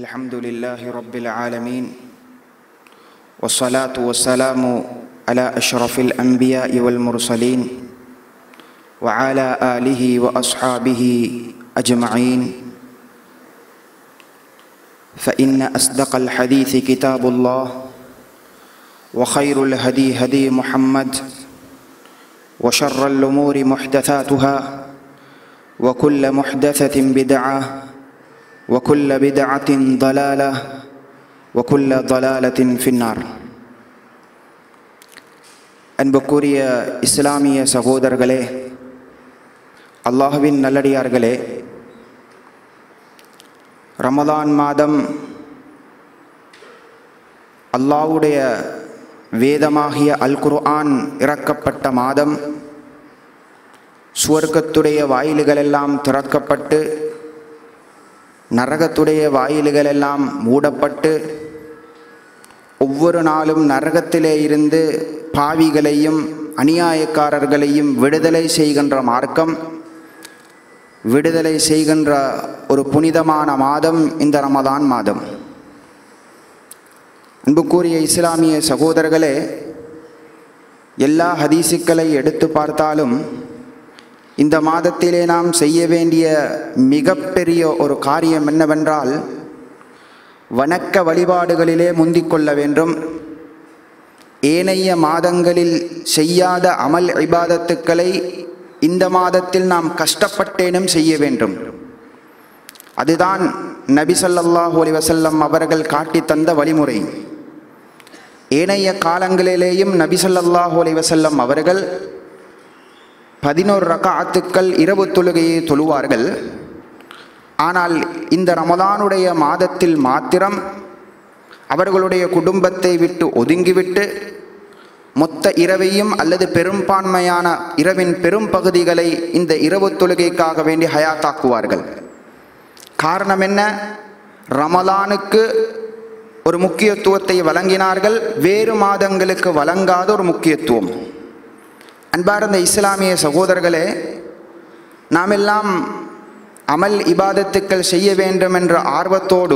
الحمد لله رب العالمين والصلاة والسلام على أشرف الأنبياء والمرسلين وعلى آله وأصحابه أجمعين فإن أصدق الحديث كتاب الله وخير الهدي هدي محمد وشر الأمور محدثاتها وكل محدثة بدعة وكل بدعة ضلالة وكل ضلالة في النار அன்புக்குரிய இஸ்லாமிய சகோதரர்களே அல்லாஹுவின் நல்லடியார்களே ரமதான் மாதம் அல்லாஹ்வுடைய வேதமாகிய அல் குர்ஆன் இறக்கப்பட்ட மாதம் சுவர்க்கத்துடைய வாயில்களெல்லாம் திறக்கப்பட்டு நரகத்துடைய வாயில்களெல்லாம் மூடப்பட்டு ஒவ்வொரு நாளும் நரகத்திலே இருந்து பாவிகளையும் அநியாயக்காரர்களையும் விடுதலை செய்கின்ற மார்க்கம் விடுதலை செய்கின்ற ஒரு புனிதமான மாதம் இந்த ரமதான் மாதம் அன்புக்குரிய இஸ்லாமிய சகோதரர்களே எல்லா ஹதீசுக்களை எடுத்து பார்த்தாலும் இந்த மாதத்திலே நாம் செய்ய வேண்டிய மிகப்பெரிய ஒரு காரியம் என்னவென்றால் வணக்க வழிபாடுகளிலே முந்திக் கொள்ள வேண்டும் ஏனைய மாதங்களில் செய்யாத அமல் இபாதத்துக்களை இந்த மாதத்தில் நாம் கஷ்டப்பட்டேனும் செய்ய வேண்டும் அதுதான் நபி ஸல்லல்லாஹு அலைஹி வஸல்லம் அவர்கள் காட்டி தந்த வழிமுறை ஏனைய காலங்களிலேயும் நபி ஸல்லல்லாஹு அலைஹி வஸல்லம் அவர்கள் பதினோரு ரகாத்துக்கள் இரவு தொழுகையை தொழுவார்கள் ஆனால் இந்த ரமதானுடைய மாதத்தில் மாத்திரம் அவர்களுடைய குடும்பத்தை விட்டு ஒதுங்கிவிட்டு மொத்த இரவையும் அல்லது பெரும்பான்மையான இரவின் பெரும் பகுதிகளை இந்த இரவு தொழுகைக்காக வேண்டி ஹயாத்தாக்குவார்கள் காரணம் என்ன ரமலானுக்கு ஒரு முக்கியத்துவத்தை வழங்கினார்கள் வேறு மாதங்களுக்கு வழங்காத ஒரு முக்கியத்துவம் அன்பார்ந்த இஸ்லாமிய சகோதரர்களே நாம் எல்லாம் அமல் இபாதத்துக்கள் செய்ய வேண்டும் என்ற ஆர்வத்தோடு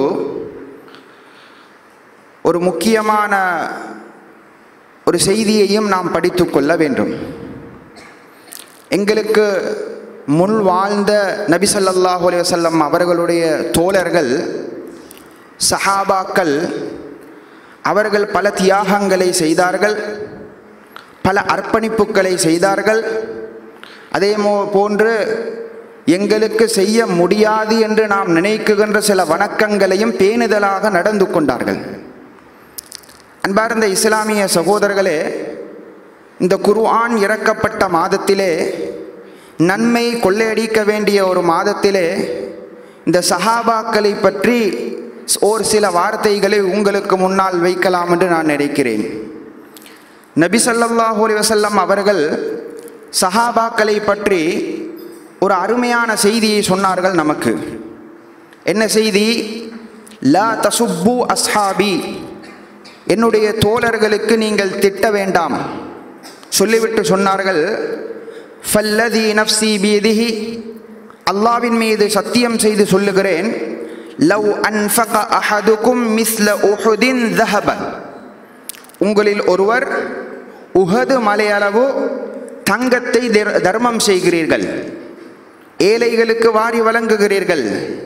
ஒரு முக்கியமான ஒரு செய்தியையும் நாம் படித்து கொள்ள வேண்டும் எங்களுக்கு முன் வாழ்ந்த நபி ஸல்லல்லாஹு அலைஹி வஸல்லம் அவர்களுடைய தோழர்கள் சஹாபாக்கள் அவர்கள் பல தியாகங்களை செய்தார்கள் பல அர்ப்பணிப்புகளை செய்தார்கள் அதே மோ போன்று எங்களுக்கு செய்ய முடியாது என்று நாம் நினைக்குகின்ற சில வணக்கங்களையும் பேணுதலாக நடந்து கொண்டார்கள் அன்பார்ந்த இஸ்லாமிய சகோதரர்களே இந்த குர்ஆன் இறக்கப்பட்ட மாதத்திலே நன்மை கொள்ளையடிக்க வேண்டிய ஒரு மாதத்திலே இந்த சஹாபாக்களை பற்றி ஒரு சில வார்த்தைகளை உங்களுக்கு முன்னால் வைக்கலாம் என்று நான் நினைக்கிறேன் நபி ஸல்லல்லாஹு அலைஹி வஸல்லம் அவர்கள் சஹாபாக்களை பற்றி ஒரு அருமையான செய்தியை சொன்னார்கள் நமக்கு என்ன செய்தி லா தசுப்பு அஸ்ஹாபி என்னுடைய தோழர்களுக்கு நீங்கள் திட்ட வேண்டாம் சொல்லிவிட்டு சொன்னார்கள் ஃபல்லதி நஃப்சி பீதிஹி அல்லாவின் மீது சத்தியம் செய்து சொல்லுகிறேன் லவ் அன்ஃபக அஹதுக்கும் மிஸ்ல உஹுதின் தஹப உங்களில் ஒருவர் உஹது மலையளவு தங்கத்தை தர்மம் செய்கிறீர்கள் ஏழைகளுக்கு வாரி வழங்குகிறீர்கள்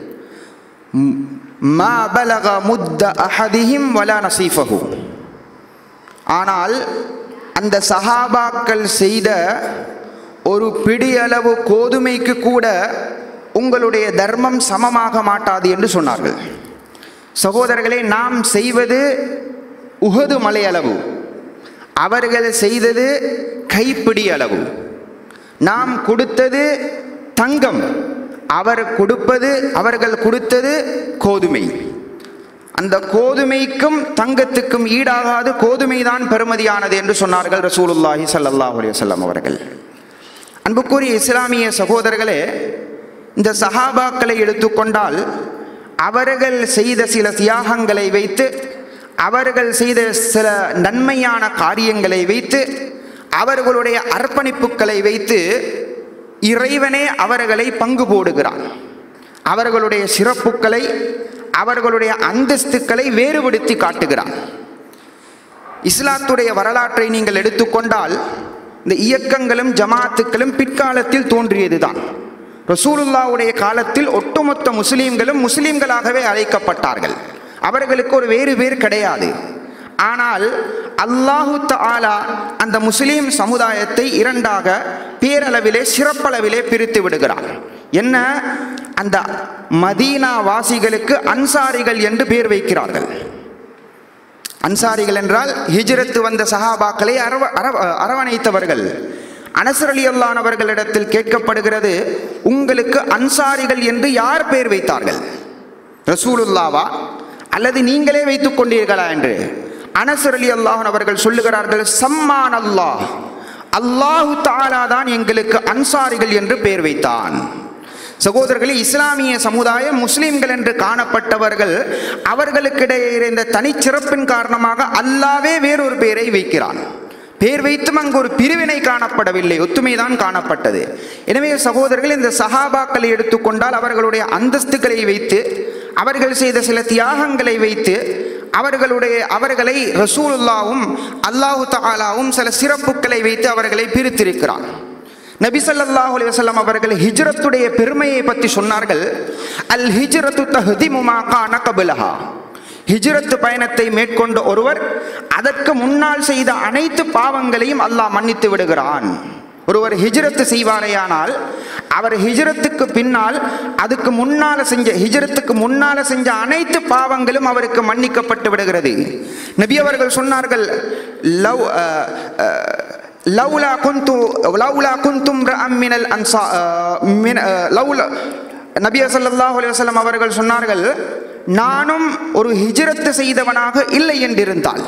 மா பலக முத்த அஹதிஹிம் வலா நசீஃபஹு ஆனால் அந்த சஹாபாக்கள் செய்த ஒரு பிடியளவு கோதுமைக்கு கூட உங்களுடைய தர்மம் சமமாக மாட்டாது என்று சொன்னார்கள் சகோதரர்களே நாம் செய்வது உகது மலையளவு அவர்கள் செய்தது கைப்பிடி அளவு நாம் கொடுத்தது தங்கம் அவர் கொடுப்பது அவர்கள் கொடுத்தது கோதுமை அந்த கோதுமைக்கும் தங்கத்துக்கும் ஈடாகாது கோதுமை தான் பெருமதியானது என்று சொன்னார்கள் ரசூலுல்லாஹி சல்லாஹ் அலையம் அவர்கள் அன்புக்குரிய இஸ்லாமிய சகோதரர்களே இந்த சஹாபாக்களை எடுத்துக்கொண்டால் அவர்கள் செய்த சில தியாகங்களை வைத்து அவர்கள் செய்த சில நன்மையான காரியங்களை வைத்து அவர்களுடைய அர்ப்பணிப்புகளை வைத்து இறைவனே அவர்களை பங்கு போடுகிறான் அவர்களுடைய சிறப்புகளை அவர்களுடைய அந்தஸ்துக்களை வேறுபடுத்தி காட்டுகிறான் இஸ்லாத்துடைய வரலாற்றை நீங்கள் எடுத்துக்கொண்டால் இந்த இயக்கங்களும் ஜமாத்துக்களும் பிற்காலத்தில் தோன்றியதுதான் ரசூலுல்லாவுடைய காலத்தில் ஒட்டுமொத்த முஸ்லீம்களும் முஸ்லீம்களாகவே அழைக்கப்பட்டார்கள் அவர்களுக்கு ஒரு வேறு வேறு கிடையாது ஆனால் அல்லாஹு தஆலா அந்த முஸ்லீம் சமுதாயத்தை இரண்டாக பேரளவிலே சிறப்பளவிலே பிரித்து விடுகிறார் என்ன அந்த மதீனா வாசிகளுக்கு அன்சாரிகள் என்று பேர் வைக்கிறார்கள் அன்சாரிகள் என்றால் ஹிஜ்ரத்து வந்த சஹாபாக்களை அரவ அரவ அரவணைத்தவர்கள் அனசர் அலி அல்லானவர்களிடத்தில் கேட்கப்படுகிறது உங்களுக்கு அன்சாரிகள் என்று யார் பேர் வைத்தார்கள் ரசூலுல்லாவா அல்லது நீங்களே வைத்துக் கொண்டீர்களா என்று அனசர் அலி அல்லாஹன் அவர்கள் சொல்லுகிறார்கள் சம்மான் அல்லாஹ் அல்லாஹு தாலா தான் எங்களுக்கு அன்சாரிகள் என்று பெயர் வைத்தான் சகோதரர்களே இஸ்லாமிய சமுதாயம் முஸ்லிம்கள் என்று காணப்பட்டவர்கள் அவர்களுக்கிடையே இருந்த தனிச்சிறப்பின் காரணமாக அல்லாவே வேறொரு பெயரை வைக்கிறான் பேர் வைத்தும் அங்கு ஒரு பிரிவினை காணப்படவில்லை ஒத்துமைதான் காணப்பட்டது எனவே சகோதரர்கள் இந்த சஹாபாக்களை எடுத்துக்கொண்டால் அவர்களுடைய அந்தஸ்துகளை வைத்து அவர்கள் செய்த சில தியாகங்களை வைத்து அவர்களுடைய அவர்களை ரசூலுல்லாவும் அல்லாஹு தஆலாவும் சில சிறப்புகளை வைத்து அவர்களை பிரித்திருக்கிறான் நபி ஸல்லல்லாஹு அலைஹி வஸல்லம் அவர்கள் ஹிஜ்ரத்துடைய பெருமையை பற்றி சொன்னார்கள் அல் ஹிஜ்ரத்து தஹ்திமு மா கான கபிலஹா ஹிஜ்ரத் பயணத்தை மேற்கொண்ட ஒருவர் அதற்கு முன்னால் செய்த அனைத்து பாவங்களையும் அல்லாஹ் மன்னித்து விடுகிறான் ஒருவர் ஹிஜ்ரத்து செய்வாரேயானால் அவர் ஹிஜ்ரத்துக்கு பின்னால் அதுக்கு முன்னால செஞ்ச ஹிஜ்ரத்துக்கு முன்னால செஞ்ச அனைத்து பாவங்களும் அவருக்கு மன்னிக்கப்பட்டு விடுகிறது நபி அவர்கள் சொன்னார்கள் லவ் அஹ், அஹ், லவ்லா குந்து லவ்லா குந்தும் ரஅம் மினல் அன்சா அஹ், மின அஹ், லவ்லா நபியா ஸல்லல்லாஹு அலைஹி வஸல்லம் அவர்கள் சொன்னார்கள் நானும் ஒரு ஹிஜ்ரத்து செய்தவனாக இல்லை என்றிருந்தால்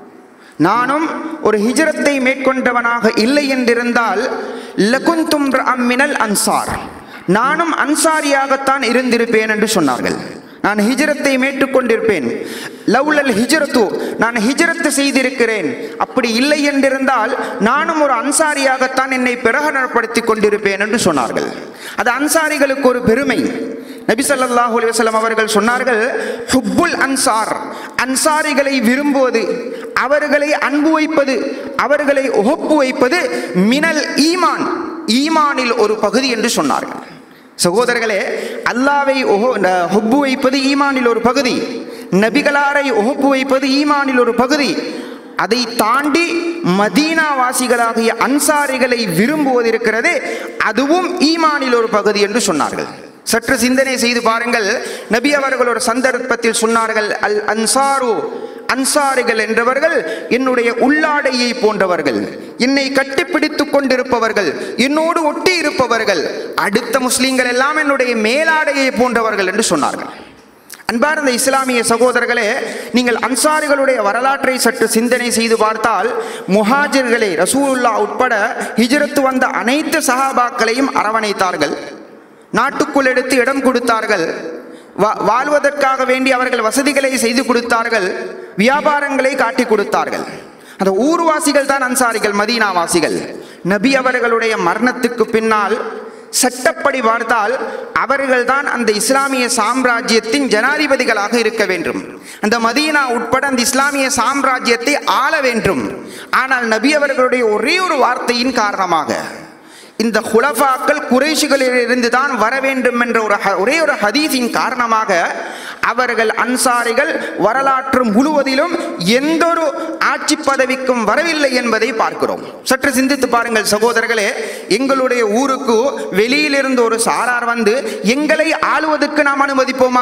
நானும் ஒரு ஹிஜ்ரத்தை மேற்கொண்டவனாக இல்லை என்றிருந்தால் லகுந்தும் ரஅம் மினல் அன்சார் நானும் அன்சாரியாகத்தான் இருந்திருப்பேன் என்று சொன்னார்கள் நான் ஹிஜ்ரத்தை மேற்றுக்கொண்டிருப்பேன் லவ்லல் ஹிஜ்ரத்து நான் ஹிஜ்ரத்து செய்திருக்கிறேன் அப்படி இல்லை என்றிருந்தால் நானும் ஒரு அன்சாரியாகத்தான் என்னை பிரகடனப்படுத்தி கொண்டிருப்பேன் என்று சொன்னார்கள் அது அன்சாரிகளுக்கு ஒரு பெருமை நபி ஸல்லல்லாஹு அலைஹி வஸல்லம் அவர்கள் சொன்னார்கள் ஹுப்புல் அன்சார் அன்சாரிகளை விரும்புவது அவர்களை அன்பு வைப்பது அவர்களை ஒப்பு வைப்பது மினல் ஈமான் ஈமானில் ஒரு பகுதி என்று சொன்னார்கள் சகோதரர்களே அல்லாவை ஒஹோ ந- ஹுப்பு வைப்பது ஈமானில் ஒரு பகுதி நபிகளாரை ஒஹப்பு வைப்பது ஈமானில் ஒரு பகுதி அதை தாண்டி மதீனாவாசிகளாகிய அன்சாரிகளை விரும்புவது இருக்கிறது அதுவும் ஈமானில் ஒரு பகுதி என்று சொன்னார்கள் சற்று சிந்தனை செய்து பாருங்கள் நபி அவர்கள் ஒரு சந்தர்ப்பத்தில் சொன்னார்கள் அல் அன்சாரு அன்சாரிகள் என்றவர்கள் என்னுடைய உள்ளாடையை போன்றவர்கள் என்னை கட்டிப்பிடித்துக் கொண்டிருப்பவர்கள் என்னோடு ஒட்டி இருப்பவர்கள் அடுத்த முஸ்லீம்கள் எல்லாம் என்னுடைய மேலாடையை போன்றவர்கள் என்று சொன்னார்கள் அன்பார்ந்த இஸ்லாமிய சகோதரர்களே நீங்கள் அன்சாரிகளுடைய வரலாற்றை சற்று சிந்தனை செய்து பார்த்தால் முஹாஜிர்களே ரசூலுல்லா உட்பட ஹிஜ்ரத்து வந்த அனைத்து சஹாபாக்களையும் அரவணைத்தார்கள் நாட்டுக்குள் எடுத்து இடம் கொடுத்தார்கள் வா- வாழ்வதற்காக வேண்டி அவர்கள் வசதிகளை செய்து கொடுத்தார்கள் வியாபாரங்களை காட்டி கொடுத்தார்கள் அந்த ஊர்வாசிகள் தான் அன்சாரிகள் மதீனாவாசிகள் நபி அவர்களுடைய மரணத்துக்கு பின்னால் சட்டப்படி பார்த்தால் அவர்கள்தான் அந்த இஸ்லாமிய சாம்ராஜ்யத்தின் ஜனாதிபதிகளாக இருக்க வேண்டும் அந்த மதீனா உட்பட அந்த இஸ்லாமிய சாம்ராஜ்யத்தை ஆள வேண்டும் ஆனால் நபி அவர்களுடைய ஒரே ஒரு வார்த்தையின் காரணமாக இந்த ஹுலஃபாக்கள் குறைஷிகளிலிருந்து தான் வர வேண்டும் என்ற ஒரு ஹ- ஒரே ஒரு ஹதீஸின் காரணமாக அவர்கள் அன்சாரிகள் வரலாற்று முழுவதிலும் எந்தொரு ஆட்சி பதவிக்கும் வரவில்லை என்பதை பார்க்கிறோம் சற்று சிந்தித்து பாருங்கள் சகோதரர்களே எங்களுடைய ஊருக்கு வெளியிலிருந்து ஒரு சாரார் வந்து எங்களை ஆளுவதற்கு நாம் அனுமதிப்போமா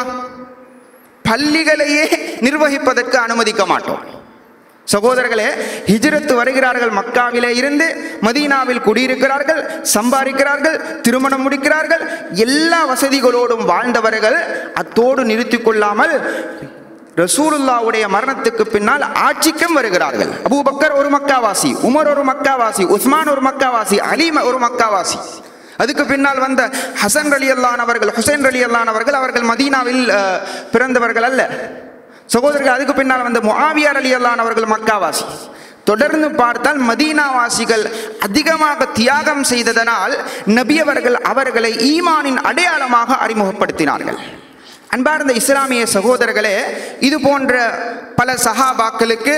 பள்ளிகளையே நிர்வகிப்பதற்கு அனுமதிக்க மாட்டோம் சகோதரர்களே ஹிஜ்ரத் வருகிறார்கள் மக்காவிலே இருந்து மதீனாவில் குடியிருக்கிறார்கள் சம்பாதிக்கிறார்கள் திருமணம் முடிக்கிறார்கள் எல்லா வசதிகளோடும் வாழ்ந்தவர்கள் அத்தோடு நிறுத்திக் கொள்ளாமல் ரசூலுல்லாவுடைய மரணத்துக்கு பின்னால் ஆட்சிக்கும் வருகிறார்கள் அபூபக்கர் ஒரு மக்காவாசி உமர் ஒரு மக்காவாசி உஸ்மான் ஒரு மக்காவாசி அலி ம- ஒரு மக்காவாசி அதுக்கு பின்னால் வந்த ஹசன் அலி அவர்கள் ஹுசைன் அலி அவர்கள் அவர்கள் மதீனாவில் அஹ், பிறந்தவர்கள் அல்ல சகோதரர்கள் அதுக்கு பின்னால் வந்த முஆவியார் அலி அவர்கள் மக்காவாசி தொடர்ந்து பார்த்தால் மதீனாவாசிகள் அதிகமாக தியாகம் செய்ததனால் நபி அவர்கள் அவர்களை ஈமானின் அடையாளமாக அறிமுகப்படுத்தினார்கள் அன்பார்ந்த இஸ்லாமிய சகோதரர்களே இது போன்ற பல சஹாபாக்களுக்கு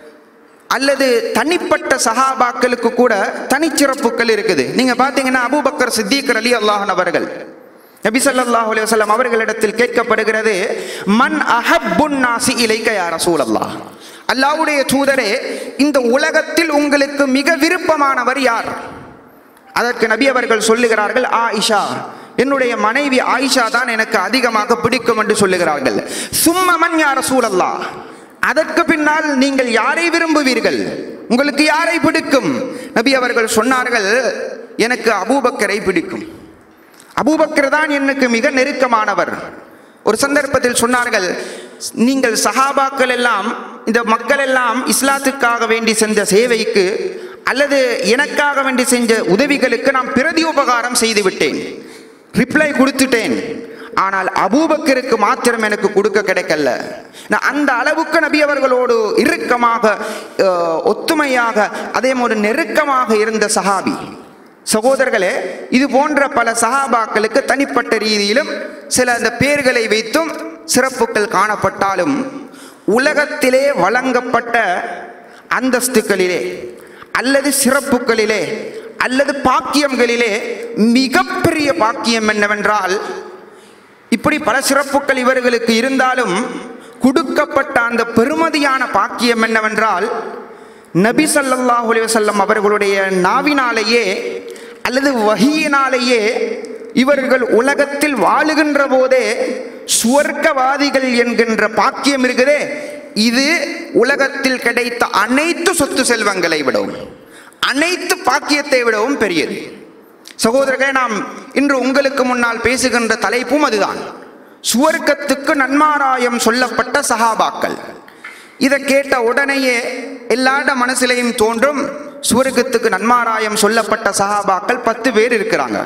அல்லது தனிப்பட்ட சஹாபாக்களுக்கு கூட தனிச்சிறப்புகள் இருக்குது நீங்க பாத்தீங்கன்னா அபூபக்கர் சித்திக் அலி அல்லாஹன் அவர்கள் நபி ஸல்லல்லாஹு அலைஹி வஸல்லம் அவர்களிடத்தில் கேட்கப்படுகிறது மன் அஹப்புன் நாசி இலைக்க யா ரசூலல்லாஹ் அல்லாஹ்வுடைய தூதரே இந்த உலகத்தில் உங்களுக்கு மிக விருப்பமானவர் யார் அதற்கு நபி அவர்கள் சொல்லுகிறார்கள் ஆயிஷா என்னுடைய மனைவி ஆயிஷா தான் எனக்கு அதிகமாக பிடிக்கும் என்று சொல்லுகிறார்கள் சும்மமன் யார் சூழல்லா அதற்கு பின்னால் நீங்கள் யாரை விரும்புவீர்கள் உங்களுக்கு யாரை பிடிக்கும் நபி அவர்கள் சொன்னார்கள் எனக்கு அபூபக்கரை பிடிக்கும் அபூபக்கர் தான் எனக்கு மிக நெருக்கமானவர் ஒரு சந்தர்ப்பத்தில் சொன்னார்கள் நீங்கள் சஹாபாக்கள் எல்லாம் இந்த மக்கள் எல்லாம் இஸ்லாத்துக்காக வேண்டி செஞ்ச சேவைக்கு அல்லது எனக்காக வேண்டி செஞ்ச உதவிகளுக்கு நான் பிரதி உபகாரம் செய்து விட்டேன் ரிப்ளை கொடுத்துட்டேன் ஆனால் அபூபக்கருக்கு மாத்திரம் எனக்கு கொடுக்க கிடைக்கல நான் அந்த அளவுக்கு நபி அவர்களோடு இறுக்கமாக அஹ், ஒத்துமையாக அதே போல நெருக்கமாக இருந்த சஹாபி சகோதரர்களே இது போன்ற பல சஹாபாக்களுக்கு தனிப்பட்ட ரீதியிலும் சில அந்த பெயர்களை வைத்தும் சிறப்புகள் காணப்பட்டாலும் உலகத்திலே வழங்கப்பட்ட அந்தஸ்துக்களிலே அல்லது சிறப்புகளிலே அல்லது பாக்கியங்களிலே மிகப்பெரிய பாக்கியம் என்னவென்றால் இப்படி பல சிறப்புகள் இவர்களுக்கு இருந்தாலும் கொடுக்கப்பட்ட அந்த பெருமதியான பாக்கியம் என்னவென்றால் நபி ஸல்லல்லாஹு அலைஹி வஸல்லம் அவர்களுடைய நாவினாலேயே அல்லது வஹியினாலேயே இவர்கள் உலகத்தில் வாழுகின்ற போதே சுவர்க்கவாதிகள் என்கின்ற பாக்கியம் இருக்குதே இது உலகத்தில் கிடைத்த அனைத்து சொத்து செல்வங்களை விடவும் அனைத்து பாக்கியத்தை விடவும் பெரியது சகோதரர்களே நாம் இன்று உங்களுக்கு முன்னால் பேசுகின்ற தலைப்பும் அதுதான் சுவர்க்கத்துக்கு நன்மாராயம் சொல்லப்பட்ட சஹாபாக்கள் இதை கேட்ட உடனேயே எல்லாட மனசிலையும் தோன்றும் சுவர்க்கத்துக்கு நன்மாராயம் சொல்லப்பட்ட சஹாபாக்கள் பத்து பேர் இருக்கிறாங்க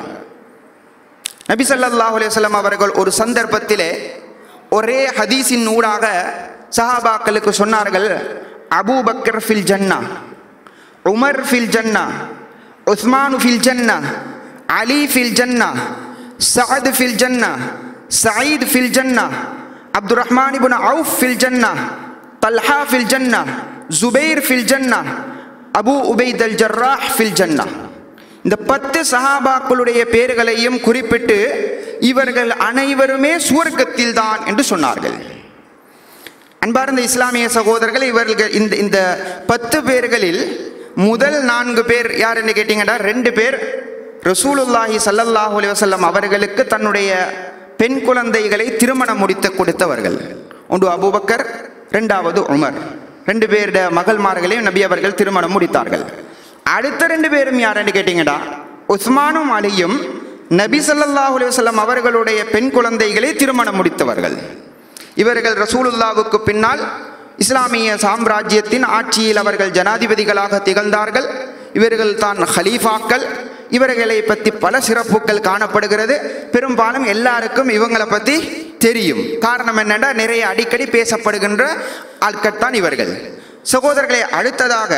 நபி ஸல்லல்லாஹு அலைஹி வஸல்லம் அவர்கள் ஒரு சந்தர்ப்பத்திலே ஒரே ஹதீஸின் ஊடாக சஹாபாக்களுக்கு சொன்னார்கள் அபூபக்கர் ஃபில் ஜன்னா உமர் ஃபில் ஜன்னா உஸ்மான் ஃபில் ஜன்னா அலி ஃபில் ஜன்னா சஅத் ஃபில் ஜன்னா சயீத் ஃபில் ஜன்னா அப்துர் ரஹ்மான் இப்னு அவுஃப் ஃபில் ஜன்னா தல்ஹா ஃபில் ஜன்னா ஜுபைர் ஃபில் ஜன்னா அபு உபைத் அல் ஜர்ராஹ் ஃபில் ஜன்னா இந்த பத்து சஹாபாக்களுடைய பெயர்களையும் குறிப்பிட்டு இவர்கள் அனைவருமே சுவர்க்கத்தில் தான் என்று சொன்னார்கள் அன்பார்ந்த இஸ்லாமிய சகோதரர்கள் இவர்கள் இந்த இந்த பத்து பேர்களில் முதல் நான்கு பேர் யார் என்று கேட்டீங்கன்னா ரெண்டு பேர் ரசூலுல்லாஹி ஸல்லல்லாஹு அலைஹி வஸல்லம் அவர்களுக்கு தன்னுடைய பெண் குழந்தைகளை திருமணம் முடித்து கொடுத்தவர்கள் ஒன்று அபூபக்கர் ரெண்டாவது உமர் ரெண்டு பேருடைய மகள்மார்களையும் நபி அவர்கள் திருமணம் முடித்தார்கள் அடுத்த ரெண்டு பேரும் யாருன்னு கேட்டீங்கடா உஸ்மானும் அலியும் நபி ஸல்லல்லாஹு அலைஹி வஸல்லம் அவர்களுடைய பெண் குழந்தைகளை திருமணம் முடித்தவர்கள் இவர்கள் ரசூலுல்லாவுக்கு பின்னால் இஸ்லாமிய சாம்ராஜ்யத்தின் ஆட்சியில் அவர்கள் ஜனாதிபதிகளாக திகழ்ந்தார்கள் இவர்கள் தான் ஹலீஃபாக்கள் இவர்களை பற்றி பல சிறப்புகள் காணப்படுகிறது பெரும்பாலும் எல்லாருக்கும் இவங்களை பற்றி தெரியும் காரணம் என்னென்னா நிறைய அடிக்கடி பேசப்படுகின்ற ஆட்கள் தான் இவர்கள் சகோதரர்களை அடுத்ததாக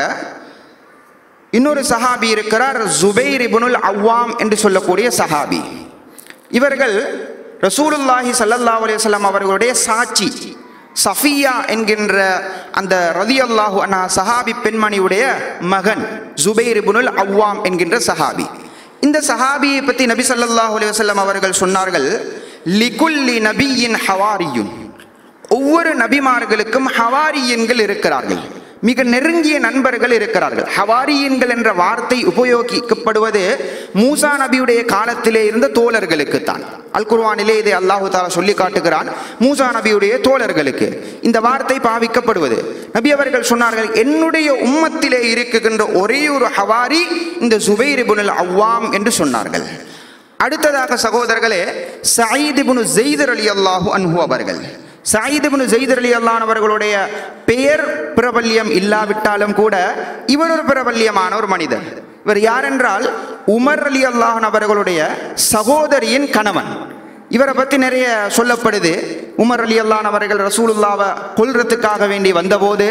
இன்னொரு சஹாபி இருக்கிறார் ஜுபைர் இப்னுல் அவ்வாம் என்று சொல்லக்கூடிய சஹாபி இவர்கள் ரசூலுல்லாஹி ஸல்லல்லாஹு அலைஹி வஸல்லம் அவர்களுடைய சாட்சி சஃபியா என்கின்ற அந்த ரதியல்லாஹு அன்ஹா சஹாபி பெண்மணியுடைய மகன் ஜுபைர் இப்னுல் அவ்வாம் என்கின்ற சஹாபி இந்த சஹாபியை பற்றி நபி ஸல்லல்லாஹு அலைஹி வஸல்லம் அவர்கள் சொன்னார்கள் லிகுல்லி நபியின் ஹவாரியுன் ஒவ்வொரு நபிமார்களுக்கும் ஹவாரியன்கள் இருக்கிறார்கள் மிக நெருங்கிய நண்பர்கள் இருக்கிறார்கள் ஹவாரியன்கள் என்ற வார்த்தை உபயோகிக்கப்படுவது மூசா நபியுடைய காலத்திலே இருந்த தோழர்களுக்குத்தான் அல் குர்ஆனிலே இதை அல்லாஹு தாலா சொல்லி காட்டுகிறான் மூசா நபியுடைய தோழர்களுக்கு இந்த வார்த்தை பாவிக்கப்படுவது நபி அவர்கள் சொன்னார்கள் என்னுடைய உம்மத்திலே இருக்குகின்ற ஒரே ஒரு ஹவாரி இந்த சுபைர் இப்னுல் அவ்வாம் என்று சொன்னார்கள் அடுத்ததாக சகோதரர்களே சயீத் இப்னு ஜெய்தர் அலி அல்லாஹு அன்ஹு அவர்கள் சயீத் இப்னு ஜெய்தர் அலி அல்லான் அவர்களுடைய பெயர் பிரபல்யம் இல்லாவிட்டாலும் கூட இவர் ஒரு பிரபல்யமான ஒரு மனிதர் இவர் யாரென்றால் உமர் அலி அல்லாஹன் அவர்களுடைய சகோதரியின் கணவன் இவரை பற்றி நிறைய சொல்லப்படுது உமர் அலி அல்லான் அவர்கள் ரசூலுல்லாவை கொல்றதுக்காக வேண்டி வந்தபோது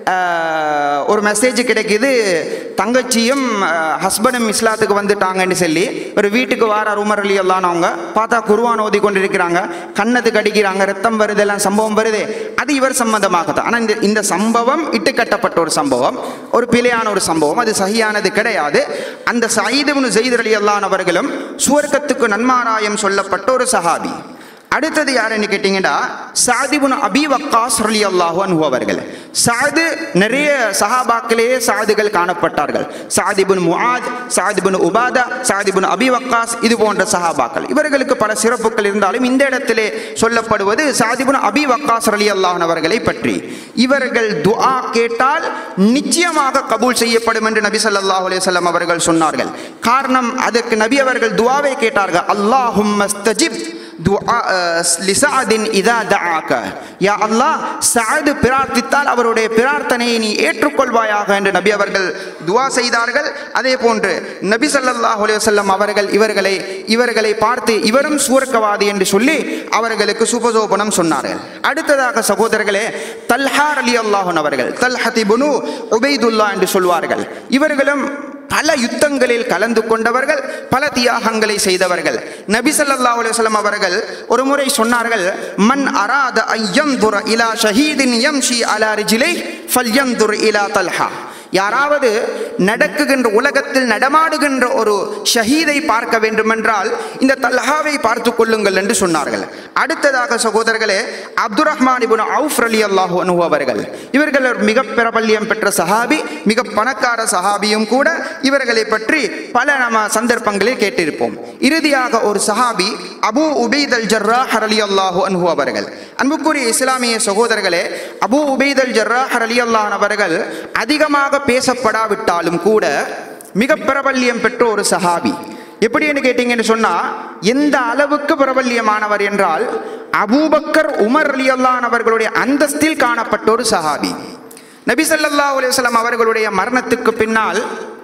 ஆஹ், ஒரு மெசேஜ் கிடைக்குது தங்கச்சியும் ஹஸ்பண்டும் இஸ்லாத்துக்கு வந்துட்டாங்கன்னு சொல்லி ஒரு வீட்டுக்கு வார உமர் அலி அவங்க பார்த்தா குருவான் ஓதி கொண்டிருக்கிறாங்க கண்ணத்துக்கு அடிக்கிறாங்க ரத்தம் வருது எல்லாம் சம்பவம் வருது அது இவர் சம்பந்தமாக தான் ஆனால் இந்த இந்த சம்பவம் இட்டுக்கட்டப்பட்ட ஒரு சம்பவம் ஒரு பிழையான ஒரு சம்பவம் அது சகியானது கிடையாது அந்த சயீதுபுன் ஜெயித் அலி அல்லான் அவர்களும் சுவர்க்கத்துக்கு நன்மாராயம் சொல்லப்பட்ட ஒரு சஹாபி அடுத்தது யாருன்னு கேட்டீங்கன்னா சாதிபுன் அபி வக்காஸ் ரலி அல்லாஹு அன்ஹு அவர்கள் சாது நிறைய சஹாபாக்களே சாதுகள் காணப்பட்டார்கள் சாதிபுன் முஆத் சாதிபுன் உபாதா சாதிபுன் அபி வக்காஸ் இது போன்ற சஹாபாக்கள் இவர்களுக்கு பல சிறப்புகள் இருந்தாலும் இந்த இடத்திலே சொல்லப்படுவது சாதிபுன் அபி வக்காஸ் ரலி அல்லாஹன் அவர்களை பற்றி இவர்கள் துஆ கேட்டால் நிச்சயமாக கபூல் செய்யப்படும் என்று நபி ஸல்லல்லாஹு அலைஹி வஸல்லம் அவர்கள் சொன்னார்கள் காரணம் அதற்கு நபி அவர்கள் துஆவை கேட்டார்கள் அல்லாஹும் மஸ்தஜிப் துஆ லிசாதின் இதா தஆக யா அல்லாஹ் சஅத் பிரார்த்தித்தால் அவருடைய பிரார்த்தனையை நீ ஏற்றுக்கொள்வாயாக என்று நபி அவர்கள் துஆ செய்தார்கள் அதே போன்று நபி ஸல்லல்லாஹு அலைஹி வஸல்லம் அவர்கள் இவர்களை இவர்களை பார்த்து இவரும் சூரக்கவாதி என்று சொல்லி அவர்களுக்கு சுபசோபனம் சொன்னார்கள் அடுத்ததாக சகோதரர்களே தல்ஹா அலி அல்லாஹன் அவர்கள் தல்ஹதிபுனு உபைதுல்லா என்று சொல்வார்கள் இவர்களும் பல யுத்தங்களில் கலந்து கொண்டவர்கள் பல தியாகங்களை செய்தவர்கள் நபி ஸல்லல்லாஹு அலைஹி வஸல்லம் அவர்கள் ஒரு முறை சொன்னார்கள் மன் அராத ஐயந்துர இலா ஷஹீதின் யம்ஷி அலா ரிஜிலை ஃபல்யந்துர் இலா தல்ஹா யாராவது நடக்குகின்ற உலகத்தில் நடமாடுகின்ற ஒரு ஷஹீதை பார்க்க வேண்டுமென்றால் இந்த தல்ஹாவை பார்த்து கொள்ளுங்கள் என்று சொன்னார்கள் அடுத்ததாக சகோதரர்களே Abdur Rahman ibn Awf Ali அல்லாஹு அனு அவர்கள் இவர்கள் ஒரு மிக பிரபல்யம் பெற்ற சஹாபி மிக பணக்கார சஹாபியும் கூட இவர்களை பற்றி பல நம்ம சந்தர்ப்பங்களில் கேட்டிருப்போம் இறுதியாக ஒரு சஹாபி அபு உபைத் அல் ஜர்ராஹ் அலி அல்லாஹு அன்ஹு அவர்கள் அன்புக்குரிய இஸ்லாமிய சகோதரர்களே அபு உபைத் அல் ஜர்ராஹ் அலி அல்லாஹ் அவர்கள் அதிகமாக பேசப்படாவிட்டாலும் கூட மிக பிரபல்யம் பெற்ற ஒரு சஹாபி எப்படின்னு கேட்டீங்கன்னு சொன்னா எந்த அளவுக்கு பிரபல்யமானவர் என்றால் அபூபக்கர் உமர் அலி அல்லான் அவர்களுடைய அந்தஸ்தில் காணப்பட்ட ஒரு சஹாபி நபி ஸல்லல்லாஹு அலைஹி வஸல்லம் அவர்களுடைய மரணத்துக்கு பின்னால்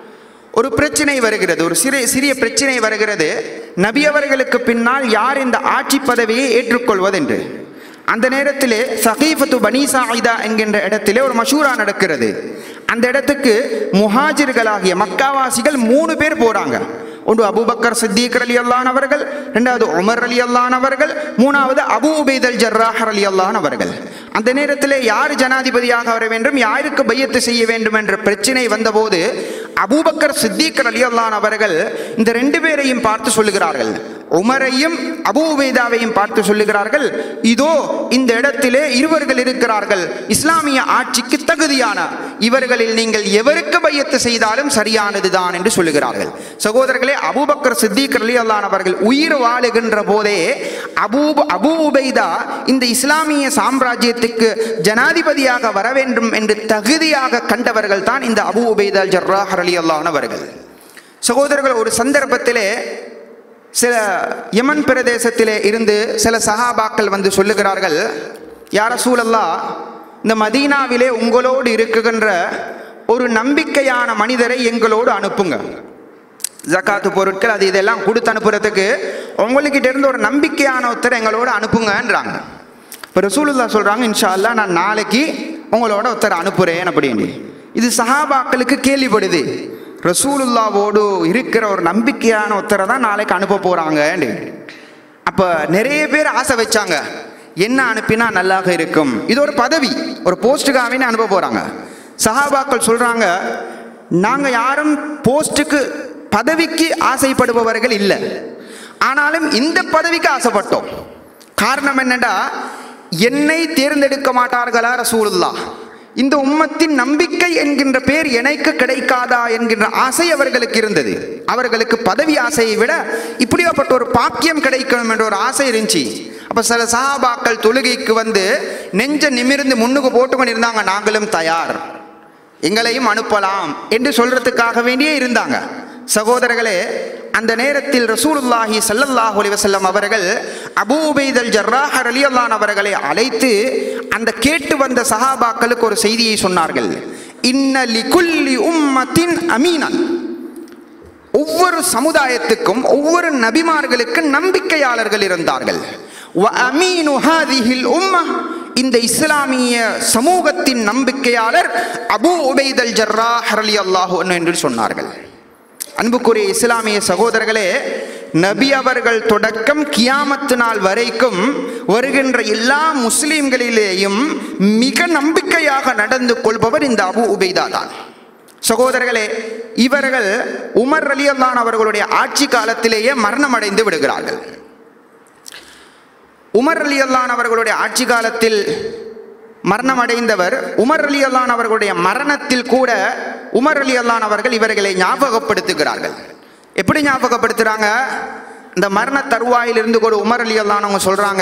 ஒரு பிரச்சனை வருகிறது ஒரு சிறிய சிறிய பிரச்சனை வருகிறது நபி அவர்களுக்கு பின்னால் யார் இந்த ஆட்சி பதவியை ஏற்றுக்கொள்வதென்று அந்த நேரத்திலே சகீஃபத்து பனி சாயிதா என்கின்ற இடத்திலே ஒரு மஷூரா நடக்கிறது அந்த இடத்துக்கு முஹாஜிர்களாகிய மக்காவாசிகள் மூணு பேர் போறாங்க ஒன்று அபூபக்கர் சித்திக் அலி அல்லான் அவர்கள் ரெண்டாவது உமர் அலி அல்லான் அவர்கள் மூணாவது அபு உபைதல் ஜர்ராஹர் அலி அல்லான் அவர்கள் அந்த நேரத்தில் யார் ஜனாதிபதியாக வர வேண்டும் யாருக்கு பையத்து செய்ய வேண்டும் என்ற பிரச்சனை வந்தபோது அபூபக்கர் சித்திக் அலி அல்லான் அவர்கள் இந்த ரெண்டு பேரையும் பார்த்து சொல்லுகிறார்கள் உமரையும் அபூ உபைதாவையும் பார்த்து சொல்லுகிறார்கள் இதோ இந்த இடத்திலே இருவர்கள் இருக்கிறார்கள் இஸ்லாமிய ஆட்சிக்கு தகுதியான இவர்களில் நீங்கள் எவருக்கு பையத்து செய்தாலும் சரியானதுதான் என்று சொல்லுகிறார்கள் சகோதரர்களே அபூபக்கர் சித்திக் அலி அல்லான் அவர்கள் உயிர் வாழுகின்ற போதே அபூ அபூ உபைதா இந்த இஸ்லாமிய சாம்ராஜ்யத்துக்கு ஜனாதிபதியாக வர வேண்டும் என்று தகுதியாக கண்டவர்கள் தான் இந்த அபூ உபைதா ஜர்ராஹ் அலி அல்லான் அவர்கள் சகோதரர்கள் ஒரு சந்தர்ப்பத்திலே சில யமன் பிரதேசத்திலே இருந்து சில சஹாபாக்கள் வந்து சொல்லுகிறார்கள் யார சூழல்லா இந்த மதீனாவிலே உங்களோடு இருக்குகின்ற ஒரு நம்பிக்கையான மனிதரை எங்களோடு அனுப்புங்க ஜக்காத்து பொருட்கள் அது இதெல்லாம் கொடுத்து அனுப்புறதுக்கு உங்கள்கிட்ட இருந்து ஒரு நம்பிக்கையான ஒருத்தர் எங்களோட அனுப்புங்கன்றாங்க இப்போ ரசூலுல்லா சொல்கிறாங்க இன்ஷா அல்லாஹ் நான் நாளைக்கு உங்களோட ஒருத்தர் அனுப்புகிறேன் அப்படின்னு இது சஹாபாக்களுக்கு கேள்விப்படுது ரசூலுல்லாவோடு இருக்கிற ஒரு நம்பிக்கையான ஒருத்தரை தான் நாளைக்கு அனுப்ப போகிறாங்கன்னு அப்போ நிறைய பேர் ஆசை வச்சாங்க என்ன அனுப்பினா நல்லாக இருக்கும் இது ஒரு பதவி ஒரு போஸ்ட்டுக்காகவே அனுப்ப போகிறாங்க சஹாபாக்கள் சொல்கிறாங்க நாங்கள் யாரும் போஸ்ட்டுக்கு பதவிக்கு ஆசைப்படுபவர்கள் இல்லை ஆனாலும் இந்த பதவிக்கு ஆசைப்பட்டோம் காரணம் என்னடா என்னை தேர்ந்தெடுக்க மாட்டார்களா ரசூலுல்லா இந்த உம்மத்தின் நம்பிக்கை என்கின்ற பேர் எனக்கு கிடைக்காதா என்கின்ற ஆசை அவர்களுக்கு இருந்தது அவர்களுக்கு பதவி ஆசையை விட இப்படியாப்பட்ட ஒரு பாக்கியம் கிடைக்கணும் என்ற ஒரு ஆசை இருந்துச்சு அப்ப சில சஹாபாக்கள் தொழுகைக்கு வந்து நெஞ்ச நிமிர்ந்து முன்னுக்கு போட்டுக்கொண்டு இருந்தாங்க நாங்களும் தயார் எங்களையும் அனுப்பலாம் என்று சொல்றதுக்காக வேண்டியே இருந்தாங்க சகோதரர்களே அந்த நேரத்தில் ரசூலுல்லாஹி ஸல்லல்லாஹு அலைஹி வஸல்லம் அவர்கள் அபூ உபைதல் ஜர்ராஹ் ரலியல்லாஹு அவர்களை அழைத்து அந்த கேட்டு வந்த சஹாபாக்களுக்கு ஒரு செய்தியை சொன்னார்கள் இன்ன லிகுல்லி உம்மத்தின் அமீனன் ஒவ்வொரு சமுதாயத்துக்கும் ஒவ்வொரு நபிமார்களுக்கு நம்பிக்கையாளர்கள் இருந்தார்கள் வ அமீனு ஹாதிஹில் உம்ம இந்த இஸ்லாமிய சமூகத்தின் நம்பிக்கையாளர் அபூ உபைதல் ஜர்ரா ஹரலி அல்லாஹு என்று சொன்னார்கள் அன்புக்குரிய இஸ்லாமிய சகோதரர்களே நபி அவர்கள் தொடக்கம் கியாமத்து நாள் வரைக்கும் வருகின்ற எல்லா முஸ்லிம்களிலேயும் மிக நம்பிக்கையாக நடந்து கொள்பவர் இந்த அபு உபைதா தான் சகோதரர்களே இவர்கள் உமர் அலி அல்லான் அவர்களுடைய ஆட்சி காலத்திலேயே மரணம் அடைந்து விடுகிறார்கள் உமர் அலி அல்லான் அவர்களுடைய ஆட்சி காலத்தில் மரணம் அடைந்தவர் உமர் அலி அல்லான் அவர்களுடைய மரணத்தில் கூட உமர் அலி அல்லான் அவர்கள் இவர்களை ஞாபகப்படுத்துகிறார்கள் எப்படி ஞாபகப்படுத்துறாங்க இந்த மரண தருவாயில் இருந்து கூட உமர் அலி அல்லான் அவங்க சொல்றாங்க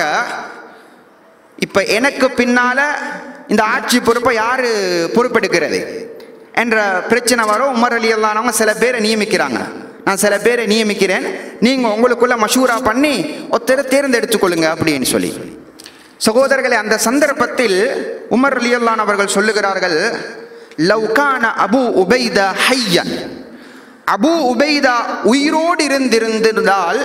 இப்ப எனக்கு பின்னால இந்த ஆட்சி பொறுப்பை யாரு பொறுப்பெடுக்கிறது என்ற பிரச்சனை வரும் உமர் அலி அல்லானவங்க சில பேரை நியமிக்கிறாங்க நான் சில பேரை நியமிக்கிறேன் நீங்க உங்களுக்குள்ள மஷூரா பண்ணி ஒருத்தரை தேர்ந்தெடுத்துக்கொள்ளுங்க அப்படின்னு சொல்லி சகோதரர்களே அந்த சந்தர்ப்பத்தில் உமர் அலி அல்லான் அவர்கள் சொல்லுகிறார்கள் லவ்கான அபு உபைதா ஹையன் அபு உபைதா உயிரோடு இருந்திருந்திருந்தால்